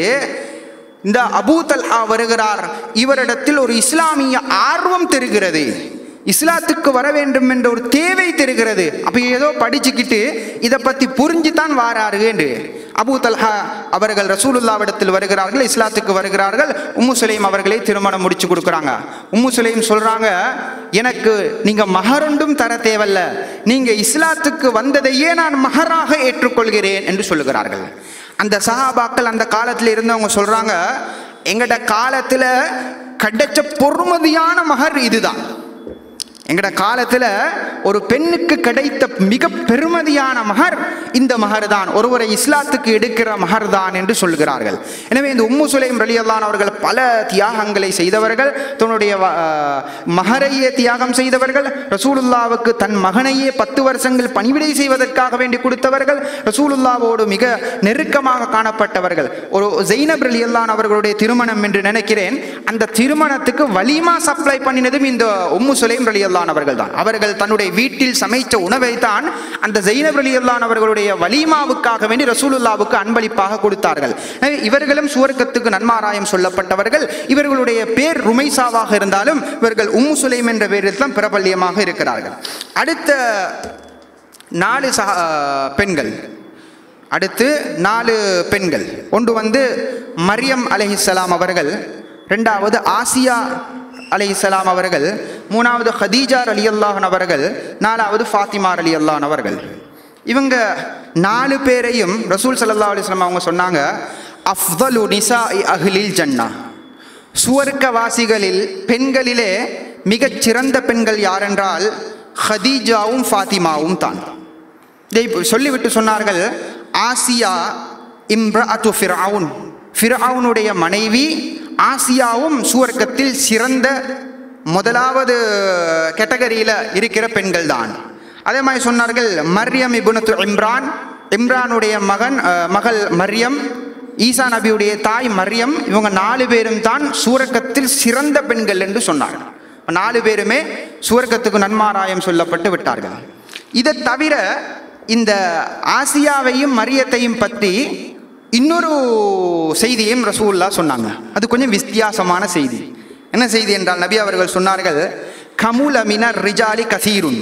இந்த அபூ தல்ஹா வருகிறார் இவரிடத்தில் ஒரு இஸ்லாமிய ஆர்வம் தெரிகிறது இஸ்லாத்துக்கு வர வேண்டும் என்ற ஒரு தேவை தெரிகிறது அப்ப ஏதோ படிச்சுக்கிட்டு இதை பத்தி புரிஞ்சு தான் வாராரு என்று அபூ தல்ஹா அவர்கள் ரசூலுல்லாவிடத்தில் வருகிறார்கள் இஸ்லாத்துக்கு வருகிறார்கள் உம்மு சுலைம் அவர்களை திருமணம் முடிச்சு கொடுக்குறாங்க உம்மு சுலைம் சொல்றாங்க எனக்கு நீங்க மகரொண்டும் தர தேவல்ல நீங்க இஸ்லாத்துக்கு வந்ததையே நான் மகராக ஏற்றுக்கொள்கிறேன் என்று சொல்லுகிறார்கள் அந்த சஹாபாக்கள் அந்த காலத்துல இருந்தவங்க சொல்றாங்க எங்கட காலத்துல கிடைச்ச பொறுமதியான மகர் இதுதான் எங்கட காலத்துல ஒரு பெண்ணுக்கு கிடைத்த மிக பெருமதியான மகர் இந்த மகர் தான் ஒருவரை இஸ்லாத்துக்கு எடுக்கிற மகர் தான் என்று சொல்கிறார்கள் எனவே இந்த உம்மு சுலைம் ரலியல்லான் அவர்கள் பல தியாகங்களை செய்தவர்கள் தன்னுடைய வ- ஆஹ், மகரையே தியாகம் செய்தவர்கள் ரசூலுல்லாவுக்கு தன் மகனையே பத்து வருஷங்கள் பணிவிடை செய்வதற்காக வேண்டி கொடுத்தவர்கள் ரசூலுல்லாவோடு மிக நெருக்கமாக காணப்பட்டவர்கள் ஒரு ஜெய்னப் ரலியல்லான் அவர்களுடைய திருமணம் என்று நினைக்கிறேன் அந்த திருமணத்துக்கு வலிமா சப்ளை பண்ணினதும் இந்த உம்மு சுலைம் ரலியல்லான் அவர்கள் தான் அவர்கள் தன்னுடைய வீட்டில் சமைத்த உணவை தான் அந்த ஜெய்னப் ரலியல்லான் அவர்களுடைய வலிமாவுக்காக வேண்டி ரசூலுல்லாவுக்கு அன்பளிப்பாக கொடுத்தார்கள் எனவே இவர்களும் சுவர்க்கத்துக்கு நன்மாராயம் சொல்லப்பட்டவர்கள் இவர்களுடைய பேர் ருமைசாவாக இருந்தாலும் இவர்கள் உம்மு சுலைம் என்ற பேரில் தான் பிரபல்யமாக இருக்கிறார்கள் அடுத்த நாலு சக பெண்கள் அடுத்து நாலு பெண்கள் ஒன்று வந்து மரியம் அலைஹிஸ்ஸலாம் அவர்கள் ரெண்டாவது ஆசியா அலைஹிஸ்ஸலாம் அவர்கள் மூணாவது ஹதீஜா அலியல்லாஹன் அவர்கள் நாலாவது ஃபாத்திமா அலியல்லான் அவர்கள் இவங்க நாலு பேரையும் ரசூல் ஸல்லல்லாஹு அலைஹி வஸல்லம் அவங்க சொன்னாங்க அஃதலு நிசா அஹ்லில் ஜன்னா சுவர்க்கவாசிகளில் பெண்களிலே மிகச் சிறந்த பெண்கள் யாரென்றால் ஹதீஜாவும் ஃபாத்திமாவும் தான் இதை சொல்லிவிட்டு சொன்னார்கள் ஆசியா இம்ரஅத்து ஃபிரவுன் ஃபிரவுனுடைய மனைவி ஆசியாவும் சுவர்க்கத்தில் சிறந்த முதலாவது கேட்டகரியில் இருக்கிற பெண்கள் தான் அதே மாதிரி சொன்னார்கள் மர்யம் இபுனத்து இம்ரான் இம்ரானுடைய மகன் அஹ், மகள் மர்யம் ஈசா நபியுடைய தாய் மர்யம் இவங்க நாலு பேரும் தான் சூரக்கத்தில் சிறந்த பெண்கள் என்று சொன்னார்கள் நாலு பேருமே சூரக்கத்துக்கு நன்மாராயம் சொல்லப்பட்டு விட்டார்கள் இதை தவிர இந்த ஆசியாவையும் மரியத்தையும் பற்றி இன்னொரு செய்தியையும் ரசூல்லா சொன்னாங்க அது கொஞ்சம் வித்தியாசமான செய்தி என்ன செய்தி என்றால் நபி அவர்கள் சொன்னார்கள் கமுல் அமினர் ரிஜாலி கசீருன்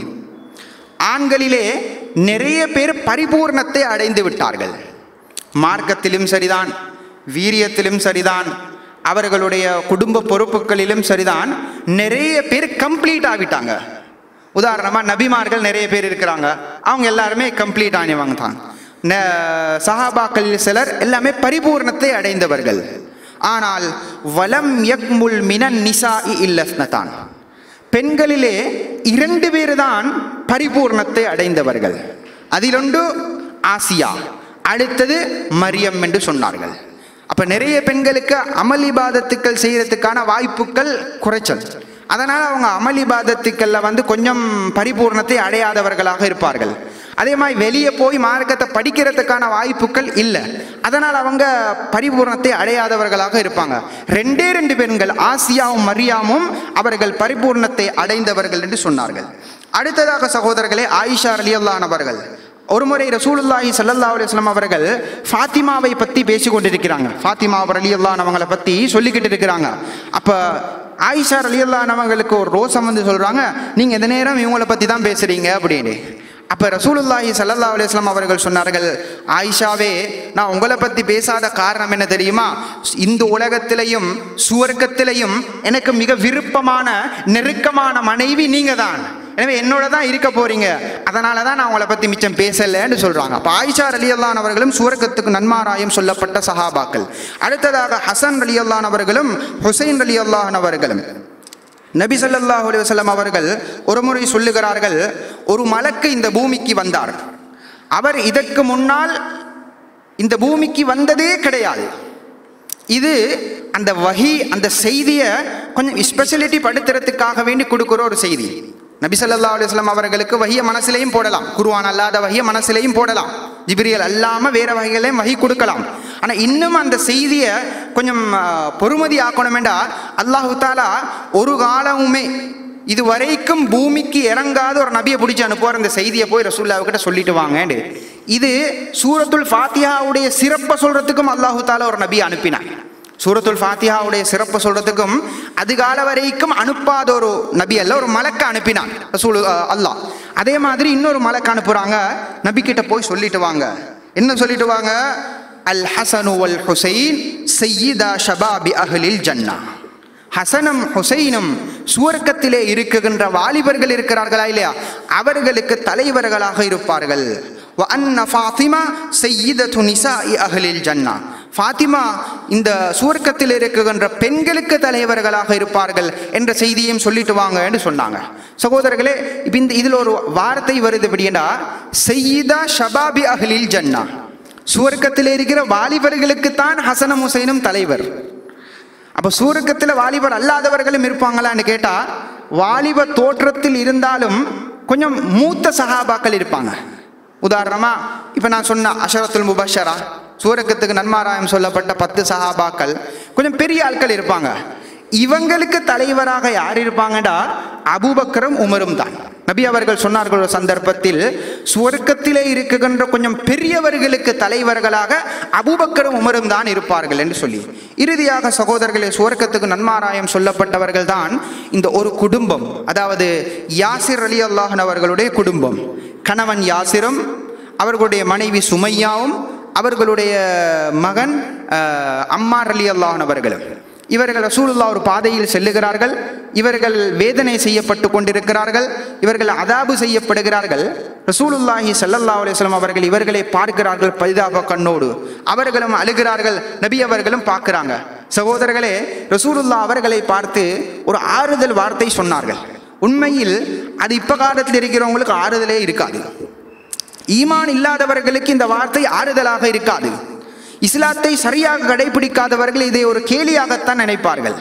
ஆண்களிலே நிறைய பேர் பரிபூர்ணத்தை அடைந்து விட்டார்கள் மார்க்கத்திலும் சரிதான் வீரியத்திலும் சரிதான் அவர்களுடைய குடும்ப பொறுப்புகளிலும் சரிதான் நிறைய பேர் கம்ப்ளீட் ஆகிட்டாங்க உதாரணமாக நபிமார்கள் நிறைய பேர் இருக்கிறாங்க அவங்க எல்லாருமே கம்ப்ளீட் ஆனவங்க தான் ந- சஹாபாக்களில் சிலர் எல்லாமே பரிபூர்ணத்தை அடைந்தவர்கள் ஆனால் வலம் யக்முல் மினன் நிசா இல்லஸ்னதான் பெண்களிலே இரண்டு பேர் தான் பரிபூர்ணத்தை அடைந்தவர்கள் அதிலொன்று ஆசியா அடுத்தது மரியம் என்று சொன்னார்கள் அப்ப நிறைய பெண்களுக்கு அமல் இபாதத்துக்கள் செய்யறதுக்கான வாய்ப்புகள் குறைச்சல் அதனால் அவங்க அமல் இபாதத்துக்கள்ல வந்து கொஞ்சம் பரிபூர்ணத்தை அடையாதவர்களாக இருப்பார்கள் அதே மாதிரி வெளியே போய் மார்க்கத்தை படிக்கிறதுக்கான வாய்ப்புகள் இல்லை அதனால் அவங்க பரிபூர்ணத்தை அடையாதவர்களாக இருப்பாங்க ரெண்டே ரெண்டு பெண்கள் ஆசியாவும் மரியாமும் அவர்கள் பரிபூர்ணத்தை அடைந்தவர்கள் என்று சொன்னார்கள் அடுத்ததாக சகோதரர்களே ஆயிஷா அலியல்லானவர்கள் ஒருமுறை ரசூலுல்லாஹி ஸல்லல்லாஹு அலைஹி வஸல்லம் அவர்கள் ஃபாத்திமாவை பற்றி பேசி கொண்டிருக்கிறாங்க ஃபாத்திமா ரலியல்லாஹு அவங்கள பற்றி சொல்லிக்கிட்டு இருக்கிறாங்க அப்போ ஆயிஷா ரலியல்லாஹு அவங்களுக்கு ஒரு ரோசம் வந்து சொல்றாங்க நீங்க எந்த நேரம் இவங்கள பற்றி தான் பேசுறீங்க அப்படின்னு அப்போ ரசூலுல்லாஹி ஸல்லல்லாஹு அலைஹி வஸல்லம் அவர்கள் சொன்னார்கள் ஆயிஷாவே நான் உங்களை பற்றி பேசாத காரணம் என்ன தெரியுமா இந்த உலகத்திலையும் சுவர்க்கத்திலையும் எனக்கு மிக விருப்பமான நெருக்கமான மனைவி நீங்க தான் எனவே என்னோட தான் இருக்க போறீங்க அதனால தான் நான் உங்களை பற்றி மிச்சம் பேசலைன்னு சொல்றாங்க அப்போ ஆயிஷா ரலியல்லான் அவர்களும் சுவர்க்கத்துக்கு நன்மாராயம் சொல்லப்பட்ட சஹாபாக்கள் அடுத்ததாக ஹசன் ரலியல்லான் அவர்களும் ஹுசைன் ரலியல்லான் அவர்களும் நபி ஸல்லல்லாஹு அலைஹி வஸல்லம் அவர்கள் ஒரு முறை சொல்லுகிறார்கள் ஒரு மலக்கு இந்த பூமிக்கு வந்தார் அவர் இதற்கு முன்னால் இந்த பூமிக்கு வந்ததே கிடையாது இது அந்த வஹி அந்த செய்தியை கொஞ்சம் ஸ்பெஷலிட்டி படுத்துறதுக்காக வேண்டி கொடுக்குற ஒரு செய்தி நபி ஸல்லல்லாஹு அலைஹி வஸல்லம் அவர்களுக்கு வஹிய மனசிலையும் போடலாம் குர்ஆன் அல்லாத வஹிய மனசிலையும் போடலாம் ஜிப்ரியல் அல்லாம வேற வகைகளையும் வஹி கொடுக்கலாம் ஆனா இன்னும் அந்த செய்தியை கொஞ்சம் ஆ, பொறுமதி ஆக்கணுமெண்டா அல்லாஹு தாலா ஒரு காலமுமே இது வரைக்கும் பூமிக்கு இறங்காத ஒரு நபியை பிடிச்சி அனுப்புவார் அந்த செய்தியை போய் ரசூல்லாவுக்கிட்ட சொல்லிட்டு வாங்கன்னு இது சூரத்துல் ஃபாத்தியாவுடைய சிறப்பை சொல்றதுக்கும் அல்லாஹு தாலா ஒரு நபியை அனுப்பினார் சூரத்துல் ஃபாத்தியாவுடைய சிறப்பை சொல்றதுக்கும் அதுகால வரைக்கும் அனுப்பாத ஒரு நபி அல்ல ஒரு மலக்க அனுப்பினான் ரசூல் அஹ், அல்லாஹ் அதே மாதிரி இன்னொரு மலக்க அனுப்புறாங்க நபி கிட்ட போய் சொல்லிட்டு வாங்க என்ன சொல்லிட்டு வாங்க அல் ஹசனு வல் ஹுசைன் சையீதா ஷபாபி அஹ்லில் ஜன்னா ஹசனும் ஹுசைனும் சுவர்க்கத்திலே இருக்குகின்ற வாலிபர்கள் இருக்கிறார்களா இல்லையா அவர்களுக்கு தலைவர்களாக இருப்பார்கள் வ அன்ன ஃபாத்திமா சையீதத்து நிசாஇ அஹ்லில் ஜன்னா ஃபாத்திமா இந்த சுவர்க்கத்தில் இருக்குகின்ற பெண்களுக்கு தலைவர்களாக இருப்பார்கள் என்ற செய்தியையும் சொல்லிட்டு வாங்கன்னு சொன்னாங்க சகோதரர்களே இப்போ இந்த இதில் ஒரு வார்த்தை வருது எப்படின்னா செய்யிதா ஷபாபி அஹ்லில் ஜன்னா சுவர்க்கத்தில் இருக்கிற வாலிபர்களுக்கு தான் ஹசனம் ஹுசைனும் தலைவர் அப்போ சூரக்கத்தில் வாலிபர் அல்லாதவர்களும் இருப்பாங்களான்னு கேட்டா வாலிப தோற்றத்தில் இருந்தாலும் கொஞ்சம் மூத்த சஹாபாக்கள் இருப்பாங்க உதாரணமா இப்போ நான் சொன்ன அஷரத்துல் முபஷரா சூரக்கத்துக்கு நன்மாராயம் சொல்லப்பட்ட பத்து சஹாபாக்கள் கொஞ்சம் பெரிய ஆட்கள் இருப்பாங்க இவங்களுக்கு தலைவராக யார் இருப்பாங்கடா அபூபக்கரும் உமரும் தான் நபி அவர்கள் சொன்னார்கள் ஒரு சந்தர்ப்பத்தில் சுவர்க்கத்திலே இருக்குகின்ற கொஞ்சம் பெரியவர்களுக்கு தலைவர்களாக அபூபக்கரும் உமரும் தான் இருப்பார்கள் என்று சொல்லி இறுதியாக சகோதரர்களே சுவர்க்கத்துக்கு நன்மாராயம் சொல்லப்பட்டவர்கள் தான் இந்த ஒரு குடும்பம் அதாவது யாசிர் அலி அல்லாஹன் அவர்களுடைய குடும்பம் கணவன் யாசிரும் அவர்களுடைய மனைவி சுமையாவும் அவர்களுடைய மகன் அஹ், அம்மார் அலி அல்லாஹன் அவர்களும் இவர்கள் ரசூலுல்லா ஒரு பாதையில் செல்லுகிறார்கள் இவர்கள் வேதனை செய்யப்பட்டு கொண்டிருக்கிறார்கள் இவர்கள் அதாபு செய்யப்படுகிறார்கள் ரசூலுல்லாஹி ஸல்லல்லாஹு அலைஹி வஸல்லம் அவர்கள் இவர்களை பார்க்கிறார்கள் பரிதாப கண்ணோடு அவர்களும் அழுகிறார்கள் நபி அவர்களும் பார்க்கிறாங்க சகோதரர்களே ரசூலுல்லா அவர்களை பார்த்து ஒரு ஆறுதல் வார்த்தை சொன்னார்கள் உண்மையில் அது இப்ப காலத்தில் இருக்கிறவங்களுக்கு ஆறுதலே இருக்காது ஈமான் இல்லாதவர்களுக்கு இந்த வார்த்தை ஆறுதலாக இருக்காது இஸ்லாத்தை சரியாக கடைபிடிக்காதவர்கள் இதை ஒரு கேலியாகத்தான் நினைப்பார்கள்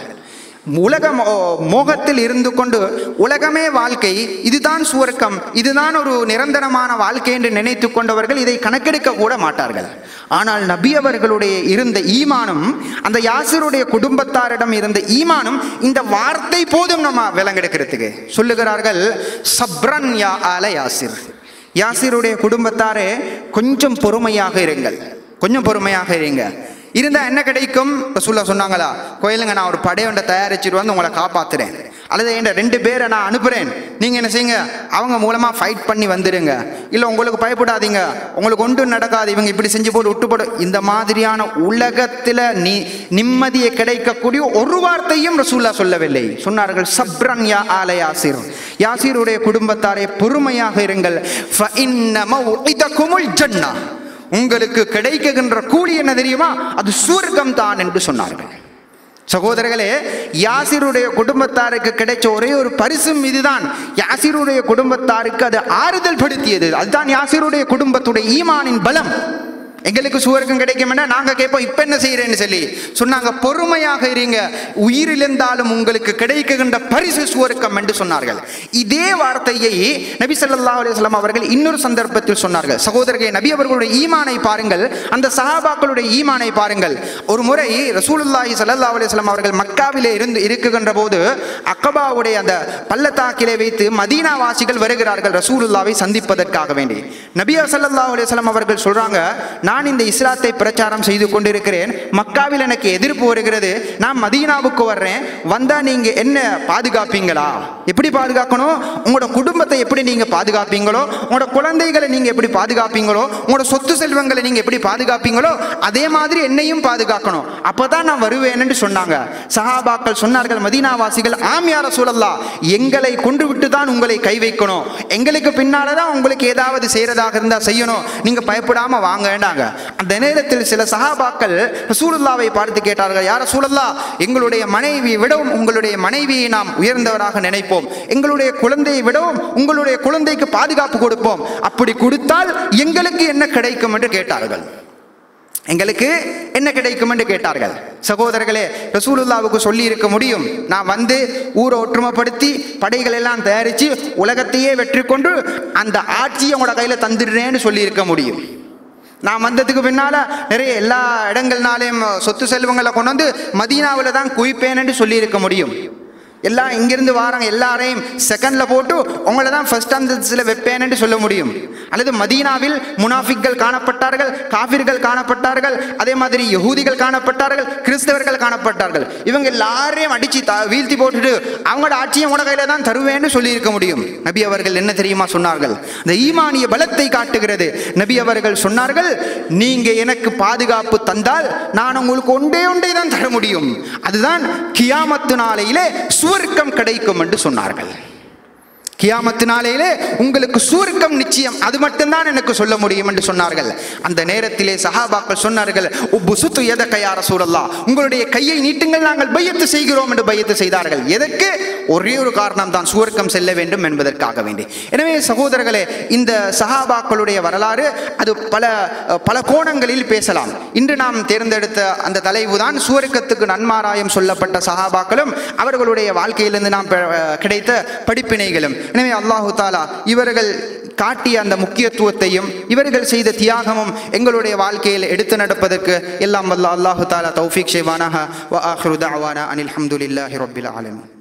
உலக மோ- மோகத்தில் இருந்து கொண்டு உலகமே வாழ்க்கை இதுதான் சுவர்க்கம் இதுதான் ஒரு நிரந்தரமான வாழ்க்கை என்று நினைத்து கொண்டவர்கள் இதை கணக்கெடுக்க கூட மாட்டார்கள் ஆனால் நபி அவர்களுடைய இருந்த ஈமானும் அந்த யாசிருடைய குடும்பத்தாரிடம் இருந்த ஈமானும் இந்த வார்த்தை போதும் நம்ம விலங்கெடுக்கிறதுக்கு சொல்லுகிறார்கள் சப்ரன் யா ஆல யாசிர் யாசிருடைய குடும்பத்தாரே கொஞ்சம் பொறுமையாக இருங்கள் கொஞ்சம் பொறுமையாக இருங்க இருந்தா என்ன கிடைக்கும் ரசூல்லா சொன்னாங்களா கோயிலுங்க நான் ஒரு படையொன்றை தயாரிச்சுட்டு வந்து உங்களை காப்பாத்துறேன் அல்லது என் ரெண்டு பேரை நான் அனுப்புறேன் நீங்க என்ன செய்யுங்க அவங்க மூலமா ஃபைட் பண்ணி வந்துடுங்க இல்ல உங்களுக்கு பயப்படாதீங்க உங்களுக்கு ஒன்றும் நடக்காது இவங்க இப்படி செஞ்சு போட்டு விட்டு போடு இந்த மாதிரியான உலகத்துல நீ நிம்மதியை கிடைக்கக்கூடிய ஒரு வார்த்தையும் ரசூல்லா சொல்லவில்லை சொன்னார்கள் சப்ரன் யா ஆல யாசிர் யாசிருடைய குடும்பத்தாரே பொறுமையாக இருங்கள் فَإِنَّ مَوْعِدَكُمُ الْجَنَّةُ. உங்களுக்கு கிடைக்குகின்ற கூலி என்ன தெரியுமா அது சுவர்க்கம் தான் என்று சொன்னார்கள் சகோதரர்களே யாசிருடைய குடும்பத்தாருக்கு கிடைச்ச ஒரே ஒரு பரிசும் இதுதான் யாசிருடைய குடும்பத்தாருக்கு அது ஆறுதல் படுத்தியது அதுதான் யாசிருடைய குடும்பத்துடைய ஈமானின் பலம் எங்களுக்கு சுவர்க்கம் கிடைக்கும்னா நாங்க கேட்போம் இப்ப என்ன செய்யறேன்னு சொல்லி சொன்னாங்க பொறுமையாக இருங்க உயிரிழந்தாலும் உங்களுக்கு கிடைக்குகின்ற பரிசு சுவர்க்கம் என்று சொன்னார்கள் இதே வார்த்தையை நபி ஸல்லல்லாஹு அலைஹி வஸல்லம் அவர்கள் இன்னொரு சந்தர்ப்பத்தில் சொன்னார்கள் சகோதரர்களே நபி அவர்களுடைய ஈமானை பாருங்கள் அந்த சஹாபாக்களுடைய ஈமானை பாருங்கள் ஒரு முறை ரசூலுல்லாஹி ஸல்லல்லாஹு அலைஹி வஸல்லம் அவர்கள் மக்காவிலே இருந்து இருக்குகின்ற போது அக்கபாவுடைய அந்த பள்ளத்தாக்கிலே வைத்து மதீனா வாசிகள் வருகிறார்கள் ரசூலுல்லாவை சந்திப்பதற்காக வேண்டி நபி ஸல்லல்லாஹு அலைஹி வஸல்லம் அவர்கள் சொல்றாங்க நான் இந்த இஸ்லாத்தை பிரச்சாரம் செய்து கொண்டிருக்கிறேன் மக்காவில் எனக்கு எதிர்ப்பு வருகிறது நான் மதீனாவுக்கு வர்றேன் வந்தா நீங்க என்ன பாதுகாப்பீங்களா எப்படி பாதுகாக்கணும் உங்களோட குடும்பத்தை எப்படி நீங்க பாதுகாப்பீங்களோ உங்களோட குழந்தைகளை நீங்க எப்படி பாதுகாப்பீங்களோ உங்களோட சொத்து செல்வங்களை நீங்க எப்படி பாதுகாப்பீங்களோ அதே மாதிரி என்னையும் பாதுகாக்கணும் அப்பதான் நான் வருவேன்னு சொன்னாங்க சஹாபாக்கள் சொன்னார்கள் மதீனாவாசிகள் ஆம் யார சூழல்லா எங்களை கொண்டு விட்டு தான் உங்களை கை வைக்கணும் எங்களுக்கு பின்னால தான் உங்களுக்கு ஏதாவது செய்யறதாக இருந்தா செய்யணும் நீங்க பயப்படாம வாங்கண்டாங்க அந்த நேரத்தில் சில சஹாபாக்கள் ரசூலுல்லாவை பார்த்து கேட்டார்கள் யார சூழல்லா எங்களுடைய மனைவியை விடவும் உங்களுடைய மனைவியை நாம் உயர்ந்தவராக நினைப்போம் எங்களுடைய குழந்தையை விடவும் உங்களுடைய குழந்தைக்கு பாதுகாப்பு கொடுப்போம் அப்படி கொடுத்தால் எங்களுக்கு என்ன கிடைக்கும் என்று கேட்டார்கள் எங்களுக்கு என்ன கிடைக்கும் என்று கேட்டார்கள் சகோதரர்களே ரசூலுல்லாவுக்கு சொல்லி இருக்க முடியும் நான் வந்து ஊரை ஒற்றுமைப்படுத்தி படைகள் எல்லாம் தயாரித்து உலகத்தையே வெற்றி கொண்டு அந்த ஆட்சியை உங்களோட கையில் தந்துடுறேன்னு சொல்லி இருக்க முடியும் நான் வந்ததுக்கு பின்னால நிறைய எல்லா இடங்கள்னாலையும் சொத்து செல்வங்களை கொண்டு வந்து மதீனாவில் தான் குவிப்பேன்னு சொல்லி இருக்க முடியும் எல்லாம் இங்கிருந்து வாராங்க எல்லாரையும் செகண்ட்ல போட்டு உங்களை தான் ஃபர்ஸ்ட் அந்த சில வைப்பேன்னு சொல்ல முடியும் அல்லது மதீனாவில் முனாஃபிக்கள் காணப்பட்டார்கள் காபிர்கள் காணப்பட்டார்கள் அதே மாதிரி யகூதிகள் காணப்பட்டார்கள் கிறிஸ்தவர்கள் காணப்பட்டார்கள் இவங்க எல்லாரையும் அடிச்சு த- வீழ்த்தி போட்டுட்டு அவங்களோட ஆட்சியை உங்களோட கையில தான் தருவேன்னு சொல்லி இருக்க முடியும் நபி அவர்கள் என்ன தெரியுமா சொன்னார்கள் இந்த ஈமானிய பலத்தை காட்டுகிறது நபி அவர்கள் சொன்னார்கள் நீங்க எனக்கு பாதுகாப்பு தந்தால் நான் உங்களுக்கு ஒன்றே ஒன்றே தான் தர முடியும் அதுதான் கியாமத்து நாளையிலே சுவர்க்கம் கிடைக்கும் என்று சொன்னார்கள் கியாமத்து நாளையிலே உங்களுக்கு சுவர்க்கம் நிச்சயம் அது மட்டும்தான் எனக்கு சொல்ல முடியும் என்று சொன்னார்கள் அந்த நேரத்திலே சஹாபாக்கள் சொன்னார்கள் உப்புசுத்து எதக்க யார சூழல்லா உங்களுடைய கையை நீட்டுங்கள் நாங்கள் பையத்து செய்கிறோம் என்று பையத்து செய்தார்கள் எதற்கு ஒரே ஒரு காரணம் தான் சுவர்க்கம் செல்ல வேண்டும் என்பதற்காக வேண்டி எனவே சகோதரர்களே இந்த சஹாபாக்களுடைய வரலாறு அது பல பல கோணங்களில் பேசலாம் இன்று நாம் தேர்ந்தெடுத்த அந்த தலைவு தான் சுவர்க்கத்துக்கு நன்மாராயம் சொல்லப்பட்ட சஹாபாக்களும் அவர்களுடைய வாழ்க்கையிலிருந்து நாம் பெ- கிடைத்த படிப்பினைகளும் எனவே அல்லாஹு தாலா இவர்கள் காட்டிய அந்த முக்கியத்துவத்தையும் இவர்கள் செய்த தியாகமும் எங்களுடைய வாழ்க்கையில் எடுத்து நடப்பதற்கு எல்லாம் வல்ல அல்லாஹு தாலா தௌஃபீக் செய்வானாக வ ஆஹிரு தஅவானா அனில் ஹம்துலில்லாஹி ரப்பில் ஆலமீன்